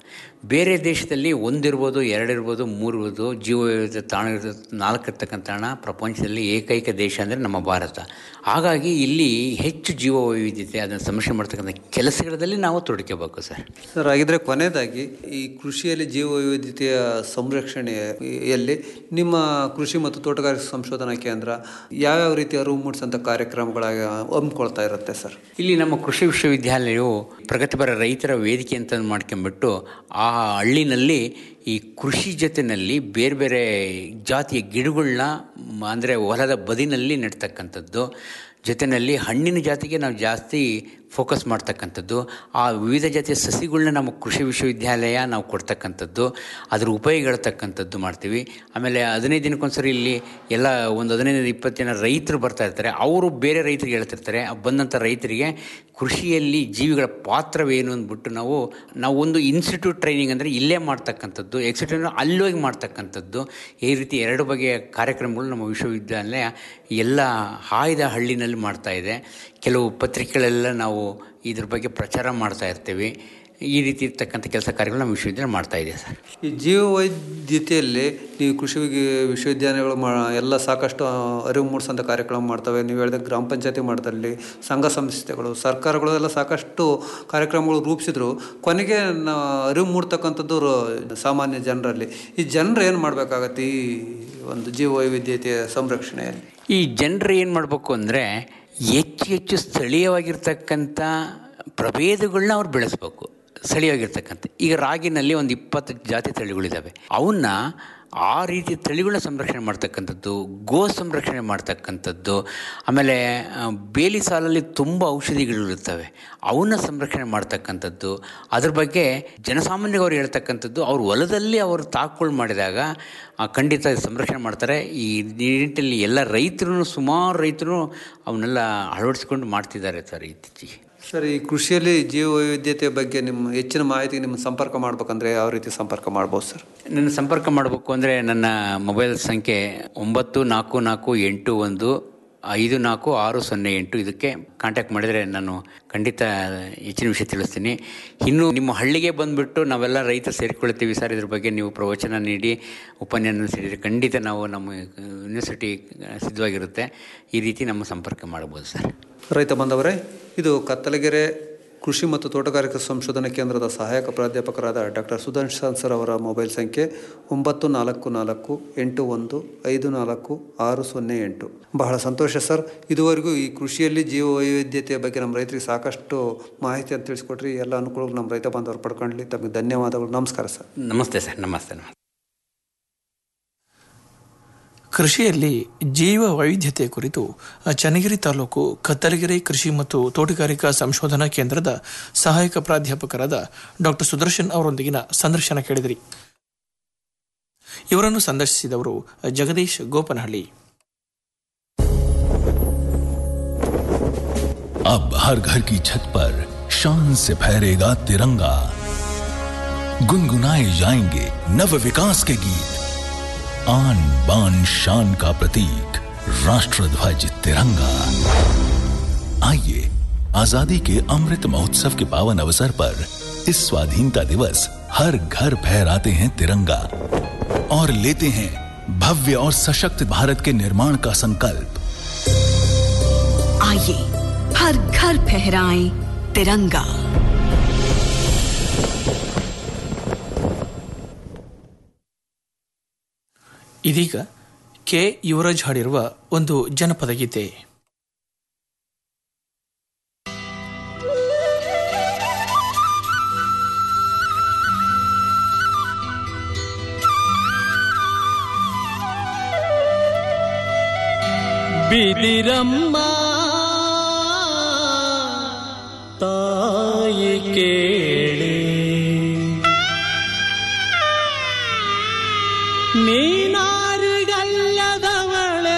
ಬೇರೆ ದೇಶದಲ್ಲಿ ಒಂದಿರ್ಬೋದು ಎರಡಿರ್ಬೋದು ಮೂರು ಇರ್ಬೋದು ಜೀವ ವೈವಿಧ್ಯ ತಾಣ ನಾಲ್ಕು ಇರ್ತಕ್ಕಂಥ ತಾಣ ಪ್ರಪಂಚದಲ್ಲಿ ಏಕೈಕ ದೇಶ ಅಂದರೆ ನಮ್ಮ ಭಾರತ ಹಾಗಾಗಿ ಇಲ್ಲಿ ಹೆಚ್ಚು ಜೀವ ವೈವಿಧ್ಯತೆ ಅದನ್ನು ಸಂರಕ್ಷಣೆ ಮಾಡ್ತಕ್ಕಂಥ ಕೆಲಸಗಳಲ್ಲಿ ನಾವು ತೊಡಕಬೇಕು ಸರ್ ಸರ್ ಹಾಗಿದ್ರೆ ಕೊನೆಯದಾಗಿ ಈ ಕೃಷಿಯಲ್ಲಿ ಜೀವ ವೈವಿಧ್ಯತೆಯ ಸಂರಕ್ಷಣೆಯಲ್ಲಿ ನಿಮ್ಮ ಕೃಷಿ ಮತ್ತು ತೋಟಗಾರಿಕೆ ಸಂಶೋಧನಾ ಕೇಂದ್ರ ಯಾವ್ಯಾವ ರೀತಿಯ ಅರಿವು ಮೂಡಿಸಂಥ ಕಾರ್ಯಕ್ರಮಗಳಾಗಿ ಹಮ್ಮಿಕೊಳ್ತಾ ಇರುತ್ತೆ ಸರ್ ಇಲ್ಲಿ ನಮ್ಮ ಕೃಷಿ ವಿಶ್ವವಿದ್ಯಾಲಯವು ಪ್ರಗತಿಪರ ರೈತರ ವೇದಿಕೆ ಅಂತ ಮಾಡ್ಕೊಂಡ್ಬಿಟ್ಟು ಆ ಹಳ್ಳಿನಲ್ಲಿ ಈ ಕೃಷಿ ಜೊತೆಯಲ್ಲಿ ಬೇರೆ ಬೇರೆ ಜಾತಿಯ ಗಿಡಗಳನ್ನ ಅಂದರೆ ಹೊಲದ ಬದಿನಲ್ಲಿ ನೆಡ್ತಕ್ಕಂಥದ್ದು ಜೊತೆಯಲ್ಲಿ ಹಣ್ಣಿನ ಜಾತಿಗೆ ನಾವು ಜಾಸ್ತಿ ಫೋಕಸ್ ಮಾಡ್ತಕ್ಕಂಥದ್ದು ಆ ವಿವಿಧ ಜಾತಿಯ ಸಸಿಗಳನ್ನ ನಮ್ಮ ಕೃಷಿ ವಿಶ್ವವಿದ್ಯಾಲಯ ನಾವು ಕೊಡ್ತಕ್ಕಂಥದ್ದು ಅದ್ರ ಉಪಯೋಗ ಹೇಳ್ತಕ್ಕಂಥದ್ದು ಮಾಡ್ತೀವಿ ಆಮೇಲೆ ಹದಿನೈದು ದಿನಕ್ಕೊಂದ್ಸರಿ ಇಲ್ಲಿ ಎಲ್ಲ ಒಂದು ಹದಿನೈದು ಇಪ್ಪತ್ತು ಜನ ರೈತರು ಬರ್ತಾ ಇರ್ತಾರೆ ಅವರು ಬೇರೆ ರೈತರಿಗೆ ಹೇಳ್ತಿರ್ತಾರೆ ಆ ಬಂದಂಥ ರೈತರಿಗೆ ಕೃಷಿಯಲ್ಲಿ ಜೀವಿಗಳ ಪಾತ್ರವೇನು ಅಂದ್ಬಿಟ್ಟು ನಾವು ನಾವು ಒಂದು ಇನ್ಸ್ಟಿಟ್ಯೂಟ್ ಟ್ರೈನಿಂಗ್ ಅಂದರೆ ಇಲ್ಲೇ ಮಾಡ್ತಕ್ಕಂಥದ್ದು ಎಕ್ಸಿಟ್ಯೂಟ್ ಅಲ್ಲೋಗಿ ಮಾಡ್ತಕ್ಕಂಥದ್ದು ಈ ರೀತಿ ಎರಡು ಬಗೆಯ ಕಾರ್ಯಕ್ರಮಗಳು ನಮ್ಮ ವಿಶ್ವವಿದ್ಯಾಲಯ ಎಲ್ಲ ಆಯ್ದ ಹಳ್ಳಿನಲ್ಲಿ ಮಾಡ್ತಾ ಇದೆ ಕೆಲವು ಪತ್ರಿಕೆಗಳೆಲ್ಲ ನಾವು ಇದ್ರ ಬಗ್ಗೆ ಪ್ರಚಾರ ಮಾಡ್ತಾ ಇರ್ತೀವಿ ಈ ರೀತಿ ಇರ್ತಕ್ಕಂಥ ಕೆಲಸ ಕಾರ್ಯಗಳು ನಮ್ಮ ವಿಶ್ವವಿದ್ಯಾಲಯ ಮಾಡ್ತಾ ಇದೆ ಸರ್ ಈ ಜೀವ ವೈದ್ಯತೆಯಲ್ಲಿ ನೀವು ಕೃಷಿ ವಿಗಿ- ವಿಶ್ವವಿದ್ಯಾಲಯಗಳು ಮಾ ಎಲ್ಲ ಸಾಕಷ್ಟು ಅರಿವು ಮೂಡಿಸೋಂಥ ಕಾರ್ಯಕ್ರಮ ಮಾಡ್ತವೆ ನೀವು ಹೇಳಿದ ಗ್ರಾಮ ಪಂಚಾಯತಿ ಮಾಡ್ದಲ್ಲಿ ಸಂಘ ಸಂಸ್ಥೆಗಳು ಸರ್ಕಾರಗಳು ಎಲ್ಲ ಸಾಕಷ್ಟು ಕಾರ್ಯಕ್ರಮಗಳು ರೂಪಿಸಿದ್ರು ಕೊನೆಗೆ ನಾ ಅರಿವು ಮೂಡ್ತಕ್ಕಂಥದ್ದು ರ- ಸಾಮಾನ್ಯ ಜನರಲ್ಲಿ ಈ ಜನರು ಏನು ಮಾಡಬೇಕಾಗತ್ತೆ ಈ ಒಂದು ಜೀವ ವೈವಿಧ್ಯತೆಯ ಸಂರಕ್ಷಣೆಯಲ್ಲಿ ಈ ಜನರು ಏನು ಮಾಡಬೇಕು ಅಂದರೆ ಹೆಚ್ಚು ಹೆಚ್ಚು ಸ್ಥಳೀಯವಾಗಿರ್ತಕ್ಕಂಥ ಪ್ರಭೇದಗಳನ್ನ ಅವ್ರು ಬೆಳೆಸ್ಬೇಕು ಸ್ಥಳೀಯವಾಗಿರ್ತಕ್ಕಂಥ ಈಗ ರಾಗಿನಲ್ಲಿ ಒಂದು ಇಪ್ಪತ್ತು ಜಾತಿ ತಳಿಗಳಿದ್ದಾವೆ ಅವನ್ನ ಆ ರೀತಿ ತಳಿಗಳನ್ನ ಸಂರಕ್ಷಣೆ ಮಾಡ್ತಕ್ಕಂಥದ್ದು ಗೋ ಸಂರಕ್ಷಣೆ ಮಾಡ್ತಕ್ಕಂಥದ್ದು ಆಮೇಲೆ ಆ, ಬೇಲಿ ಸಾಲಲ್ಲಿ ತುಂಬ ಔಷಧಿಗಳಿರ್ತವೆ ಅವನ್ನ ಸಂರಕ್ಷಣೆ ಮಾಡ್ತಕ್ಕಂಥದ್ದು ಅದ್ರ ಬಗ್ಗೆ ಜನಸಾಮಾನ್ಯರಿಗೆ ಅವ್ರು ಹೇಳ್ತಕ್ಕಂಥದ್ದು ಅವ್ರ ಹೊಲದಲ್ಲಿ ಅವರು ತಾಕುಗಳು ಮಾಡಿದಾಗ ಆ, ಖಂಡಿತ ಸಂರಕ್ಷಣೆ ಮಾಡ್ತಾರೆ ಈ ನಿಟ್ಟಿನಲ್ಲಿ ಎಲ್ಲ ರೈತರು ಸುಮಾರು ರೈತರು ಅವನ್ನೆಲ್ಲ ಅಳವಡಿಸ್ಕೊಂಡು ಮಾಡ್ತಿದ್ದಾರೆ ಸರ್ ಇತ್ತೀಚೆಗೆ ಸರ್ ಈ ಕೃಷಿಯಲ್ಲಿ ಜೀವ ವೈವಿಧ್ಯತೆ ಬಗ್ಗೆ ನಿಮ್ಮ ಹೆಚ್ಚಿನ ಮಾಹಿತಿಗೆ ನಿಮ್ಮ ಸಂಪರ್ಕ ಮಾಡ್ಬೇಕಂದ್ರೆ ಯಾವ ರೀತಿ ಸಂಪರ್ಕ ಮಾಡ್ಬೋದು ಸರ್ ನನ್ನ ಸಂಪರ್ಕ ಮಾಡಬೇಕು ಅಂದರೆ ನನ್ನ ಮೊಬೈಲ್ ಸಂಖ್ಯೆ ಒಂಬತ್ತು ನಾಲ್ಕು ನಾಲ್ಕು ಎಂಟು ಒಂದು ಐದು ನಾಲ್ಕು ಆರು ಸೊನ್ನೆ ಎಂಟು ಇದಕ್ಕೆ ಕಾಂಟ್ಯಾಕ್ಟ್ ಮಾಡಿದರೆ ನಾನು ಖಂಡಿತ ಹೆಚ್ಚಿನ ವಿಷಯ ತಿಳಿಸ್ತೀನಿ ಇನ್ನು ನಿಮ್ಮ ಹಳ್ಳಿಗೆ ಬಂದುಬಿಟ್ಟು ನಾವೆಲ್ಲ ರೈತರು ಸೇರಿಕೊಳ್ತೀವಿ ಸರ್ ಇದ್ರ ಬಗ್ಗೆ ನೀವು ಪ್ರವಚನ ನೀಡಿ ಉಪನ್ಯಾಸ ನೀಡಿದರೆ ಖಂಡಿತ ನಾವು ನಮ್ಮ ಯೂನಿವರ್ಸಿಟಿ ಸಿದ್ಧವಾಗಿರುತ್ತೆ ಈ ರೀತಿ ನಮ್ಮ ಸಂಪರ್ಕ ಮಾಡ್ಬೋದು ಸರ್ ರೈತ ಬಾಂಧವರೇ ಇದು ಕತ್ತಲಗೆರೆ ಕೃಷಿ ಮತ್ತು ತೋಟಗಾರಿಕಾ ಸಂಶೋಧನಾ ಕೇಂದ್ರದ ಸಹಾಯಕ ಪ್ರಾಧ್ಯಾಪಕರಾದ ಡಾಕ್ಟರ್ ಸುದರ್ಶನ್ ಸರ್ ಅವರ ಮೊಬೈಲ್ ಸಂಖ್ಯೆ ಒಂಬತ್ತು ನಾಲ್ಕು ನಾಲ್ಕು ಎಂಟು ಒಂದು ಐದು ನಾಲ್ಕು ಆರು ಸೊನ್ನೆ ಎಂಟು ಬಹಳ ಸಂತೋಷ ಸರ್ ಇದುವರೆಗೂ ಈ ಕೃಷಿಯಲ್ಲಿ ಜೀವ ವೈವಿಧ್ಯತೆಯ ಬಗ್ಗೆ ನಮ್ಮ ರೈತರಿಗೆ ಸಾಕಷ್ಟು ಮಾಹಿತಿಯನ್ನು ತಿಳಿಸ್ಕೊಟ್ರಿ ಎಲ್ಲ ಅನುಕೂಲಗಳು ನಮ್ಮ ರೈತ ಬಾಂಧವರು ಪಡ್ಕೊಳ್ಳಿ ತಮಗೆ ಧನ್ಯವಾದಗಳು ನಮಸ್ಕಾರ ಸರ್ ನಮಸ್ತೆ ಸರ್ ನಮಸ್ತೆ ನಮಸ್ತೆ ಕೃಷಿಯಲ್ಲಿ ಜೀವ ವೈವಿಧ್ಯತೆ ಕುರಿತು ಚನ್ನಗಿರಿ ತಾಲೂಕು ಕತ್ತಲಗಿರಿ ಕೃಷಿ ಮತ್ತು ತೋಟಗಾರಿಕಾ ಸಂಶೋಧನಾ ಕೇಂದ್ರದ ಸಹಾಯಕ ಪ್ರಾಧ್ಯಾಪಕರಾದ ಡಾಕ್ಟರ್ ಸುದರ್ಶನ್ ಅವರೊಂದಿಗಿನ ಸಂದರ್ಶನ ಕೇಳಿದಿರಿ ಇವರನ್ನು ಸಂದರ್ಶಿಸಿದವರು ಜಗದೀಶ್ ಗೋಪನಹಳ್ಳಿ अब हर घर की छत पर शान से फहरेगा तिरंगा गुनगुनाए जाएंगे नव विकास के गीत आन बान शान का प्रतीक राष्ट्रध्वज तिरंगा आइए आजादी के अमृत महोत्सव के पावन अवसर पर इस स्वाधीनता दिवस हर घर फहराते हैं तिरंगा और लेते हैं भव्य और सशक्त भारत के निर्माण का संकल्प आइए हर घर फहराएं तिरंगा ಇದೀಗ ಕೆ ಯುವರಾಜ್ ಹಾಡಿರುವ ಒಂದು ಜನಪದ ಗೀತೆ ಬಿದಿರಮ್ಮ ತಾಯಿ ಕೇಳಿ ನೀನಾರಿಗಲ್ಲದವಳೆ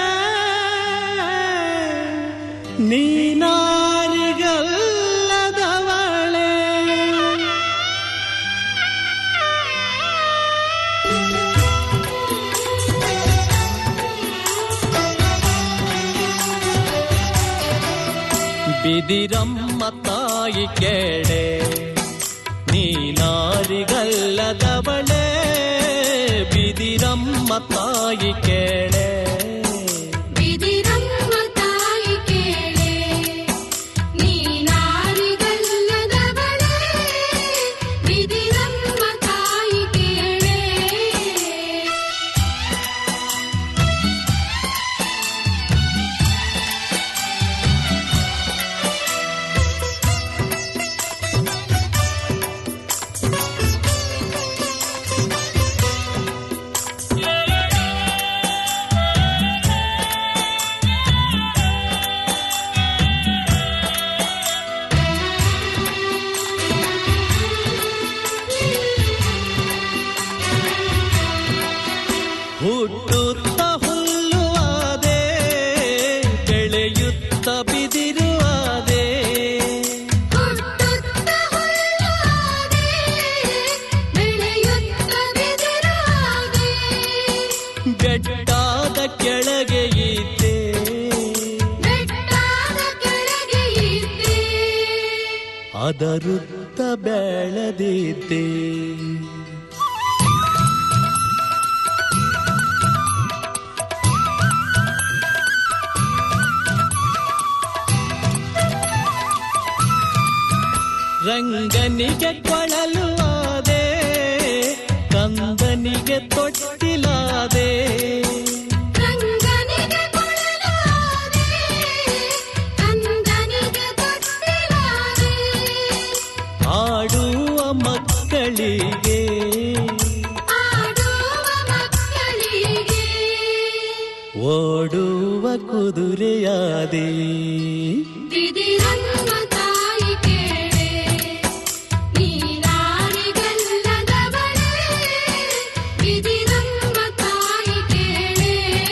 ನೀನಾರಿಗಲ್ಲದವಳೆ ಬಿದಿರಮ್ಮ ತಾಯಿ ಕೇಳೆ ನೀ ನೀನಾರಿಗಲ್ಲದವಳೆ ಬಿದಿರಮ್ಮ ತಾಯಿ ಕೇಳೆ ಬಿದಿರಮ್ಮ ತಾಯಿ ಕೇಳೆ ನೀನಾರಿಗಲ್ಲದವಳೆ ಬಿದಿರಮ್ಮ ತಾಯಿ ಕೇಳೆ ಹುಟ್ಟುತ್ತ ಹುಲ್ಲು ಆದೆ ಬೆಳೆಯುತ್ತ ಬಿದಿರು ಆದೆ ಹುಟ್ಟುತ್ತ ಹುಲ್ಲಾದೆ ಬೆಳೆಯುತ್ತ ಬಿದಿರಾದೆ ಬೆಟ್ಟಾದ ಕೆಳಗೆ ಇದ್ದೆ ಬೆಟ್ಟಾದ ಕೆಳಗೆ ಇದ್ದೆ ಅದರುತ್ತ ಬೆಳೆದಿದ್ದೆ ರಂಗನಿಗೆ ಕೊಳಲು ಆದೆ ಕಂದನಿಗೆ ತೊಟ್ಟಿಲಾದೆ ರಂಗನಿಗೆ ಕೊಳಲಾದೆ ಕಂದನಿಗೆ ತೊಟ್ಟಿಲಾದೆ ಆಡುವ ಮಕ್ಕಳಿಗೆ ಆಡುವ ಮಕ್ಕಳಿಗೆ ಓಡುವ ಕುದುರೆಯಾದೆ ಬಿದಿರಮ್ಮ ತಾಯಿ ಕೇಳೆ ನೀನಾರಿಗಲ್ಲದವಳೆ ಬಿದಿರಮ್ಮ ತಾಯಿ ಕೇಳೆ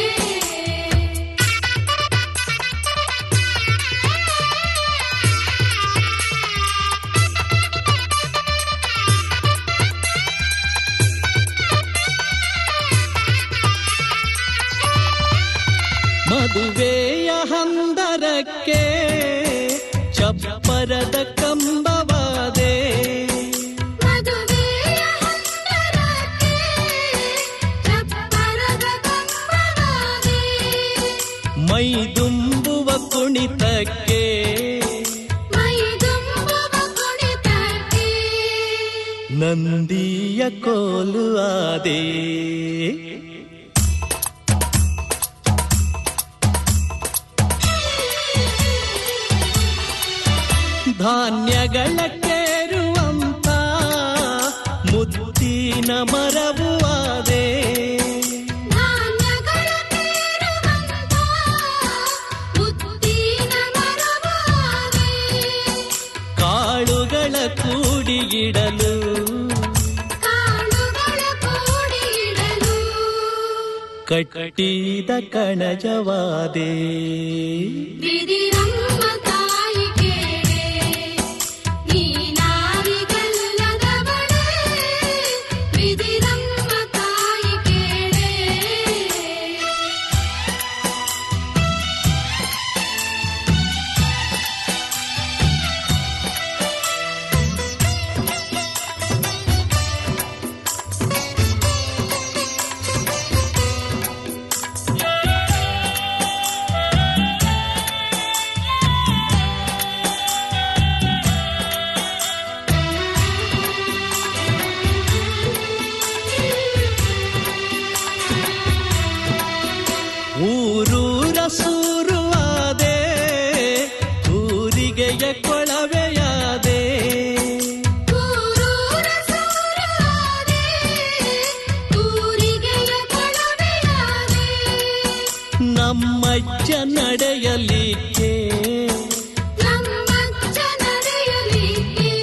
ಮದುವೆಯ ಹಂದರಕ್ಕೆ ಚಪ್ಪರದ ಕಂಬವಾದೆ ಮದುವೆಯ ಹಂದರಕ್ಕೆ ಚಪ್ಪರದ ಕಂಬವಾದೆ ಮೈ ತುಂಬುವ ಕುಣಿತಕ್ಕೆ ಮೈದುಂಬುವ ಕುಣಿತಕ್ಕೆ ನಂದಿಯ ಕೋಲು ಆದೆ ಧಾನ್ಯಗಳ ಕೇರುವಂತ ಮುತ್ತಿನ ಮರವು ಆದೆ ಧಾನ್ಯಗಳ ಕೇರುವಂತ ಮುತ್ತಿನ ಮರವಾದೆ ಕಾಳುಗಳ ಕೂಡಿಗಿಡಲು ಕಾಳುಗಳ ಕೂಡಿಡಲು ಕಟ್ಟಿದ ಕಣಜವಾದೆ ಬಿದಿರಮ್ಮ ತಾಯಿ ಕೇಳೆ ನೀನಾರಿಗಲ್ಲದವಳೆ ಬಿದಿರಮ್ಮ ತಾಯಿ ಕೇಳೆ ಊರೂರ ಸೂರುವಾದೆ ಊರಿಗೆಯ ಕೊಳವೆಯಾದೆ ಊರೂರ ಸೂರಾದೆ ಊರಿಗೆಯ ಕೊಳವೆಯಾದೆ ನಮ್ಮಜ್ಜ ನಡೆಯಲಿಕ್ಕೆ ನಮ್ಮಜ್ಜ ನಡೆಯಲಿಕ್ಕೆ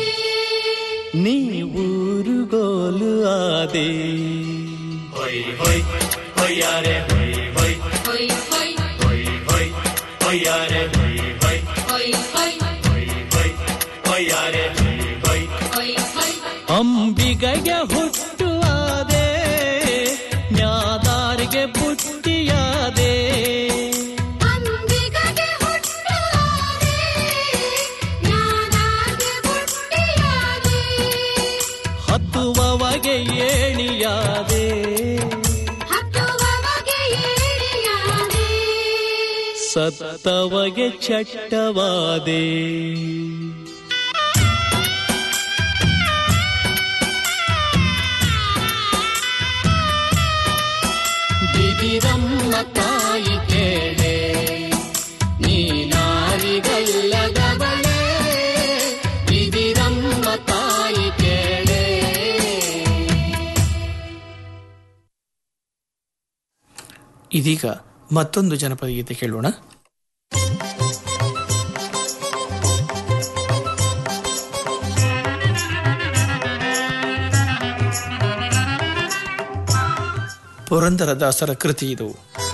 ನೀವೂರುಗೋಲು ಆದೆ ಹೊಯ್ ಹೊಯ್ ಹೊಯ್ಯಾರೆ ಹೊಯ್ ಹೊಯ್ ಹೊಯ್ ಹೊಯ್ ಹೊಯ್ ಹೊಯ್ ಹೊಯ್ಯಾರೆ ಹೊಯ್ ಹೊಯ್ ಹೊಯ್ ಹೊಯ್ ಹೊಯ್ ಹೊಯ್ಯಾರೆ ಹೊಯ್ ಹೊಯ್ ಹೊಯ್ ಹೊಯ್ ಅಂಬಿಗಗೆ ಹುಟ್ಟುವಾದೆ ನ್ಯಾದಾರಿಗೆ ಪುಟ್ಟಿಯಾದೆ ಅಂಬಿಗಗೆ ಹುಟ್ಟುವಾದೆ ಜ್ಞಾನಾಗೆ ಹುಟ್ಟಿಯಾದೆ ಸತ್ತವಗೆ ಚಟ್ಟವಾದೆ ಬಿದಿರಮ್ಮ ತಾಯಿ ಕೇಳೆ ನೀನಾರಿಗಲ್ಲದವಳೆ ಬಿದಿರಮ್ಮ ತಾಯಿ ಕೇಳೆ ಇದೀಗ ಮತ್ತೊಂದು ಜನಪದ ಗೀತೆ ಕೇಳೋಣ ಪುರಂದರದಾಸರ ಕೃತಿ ಇದು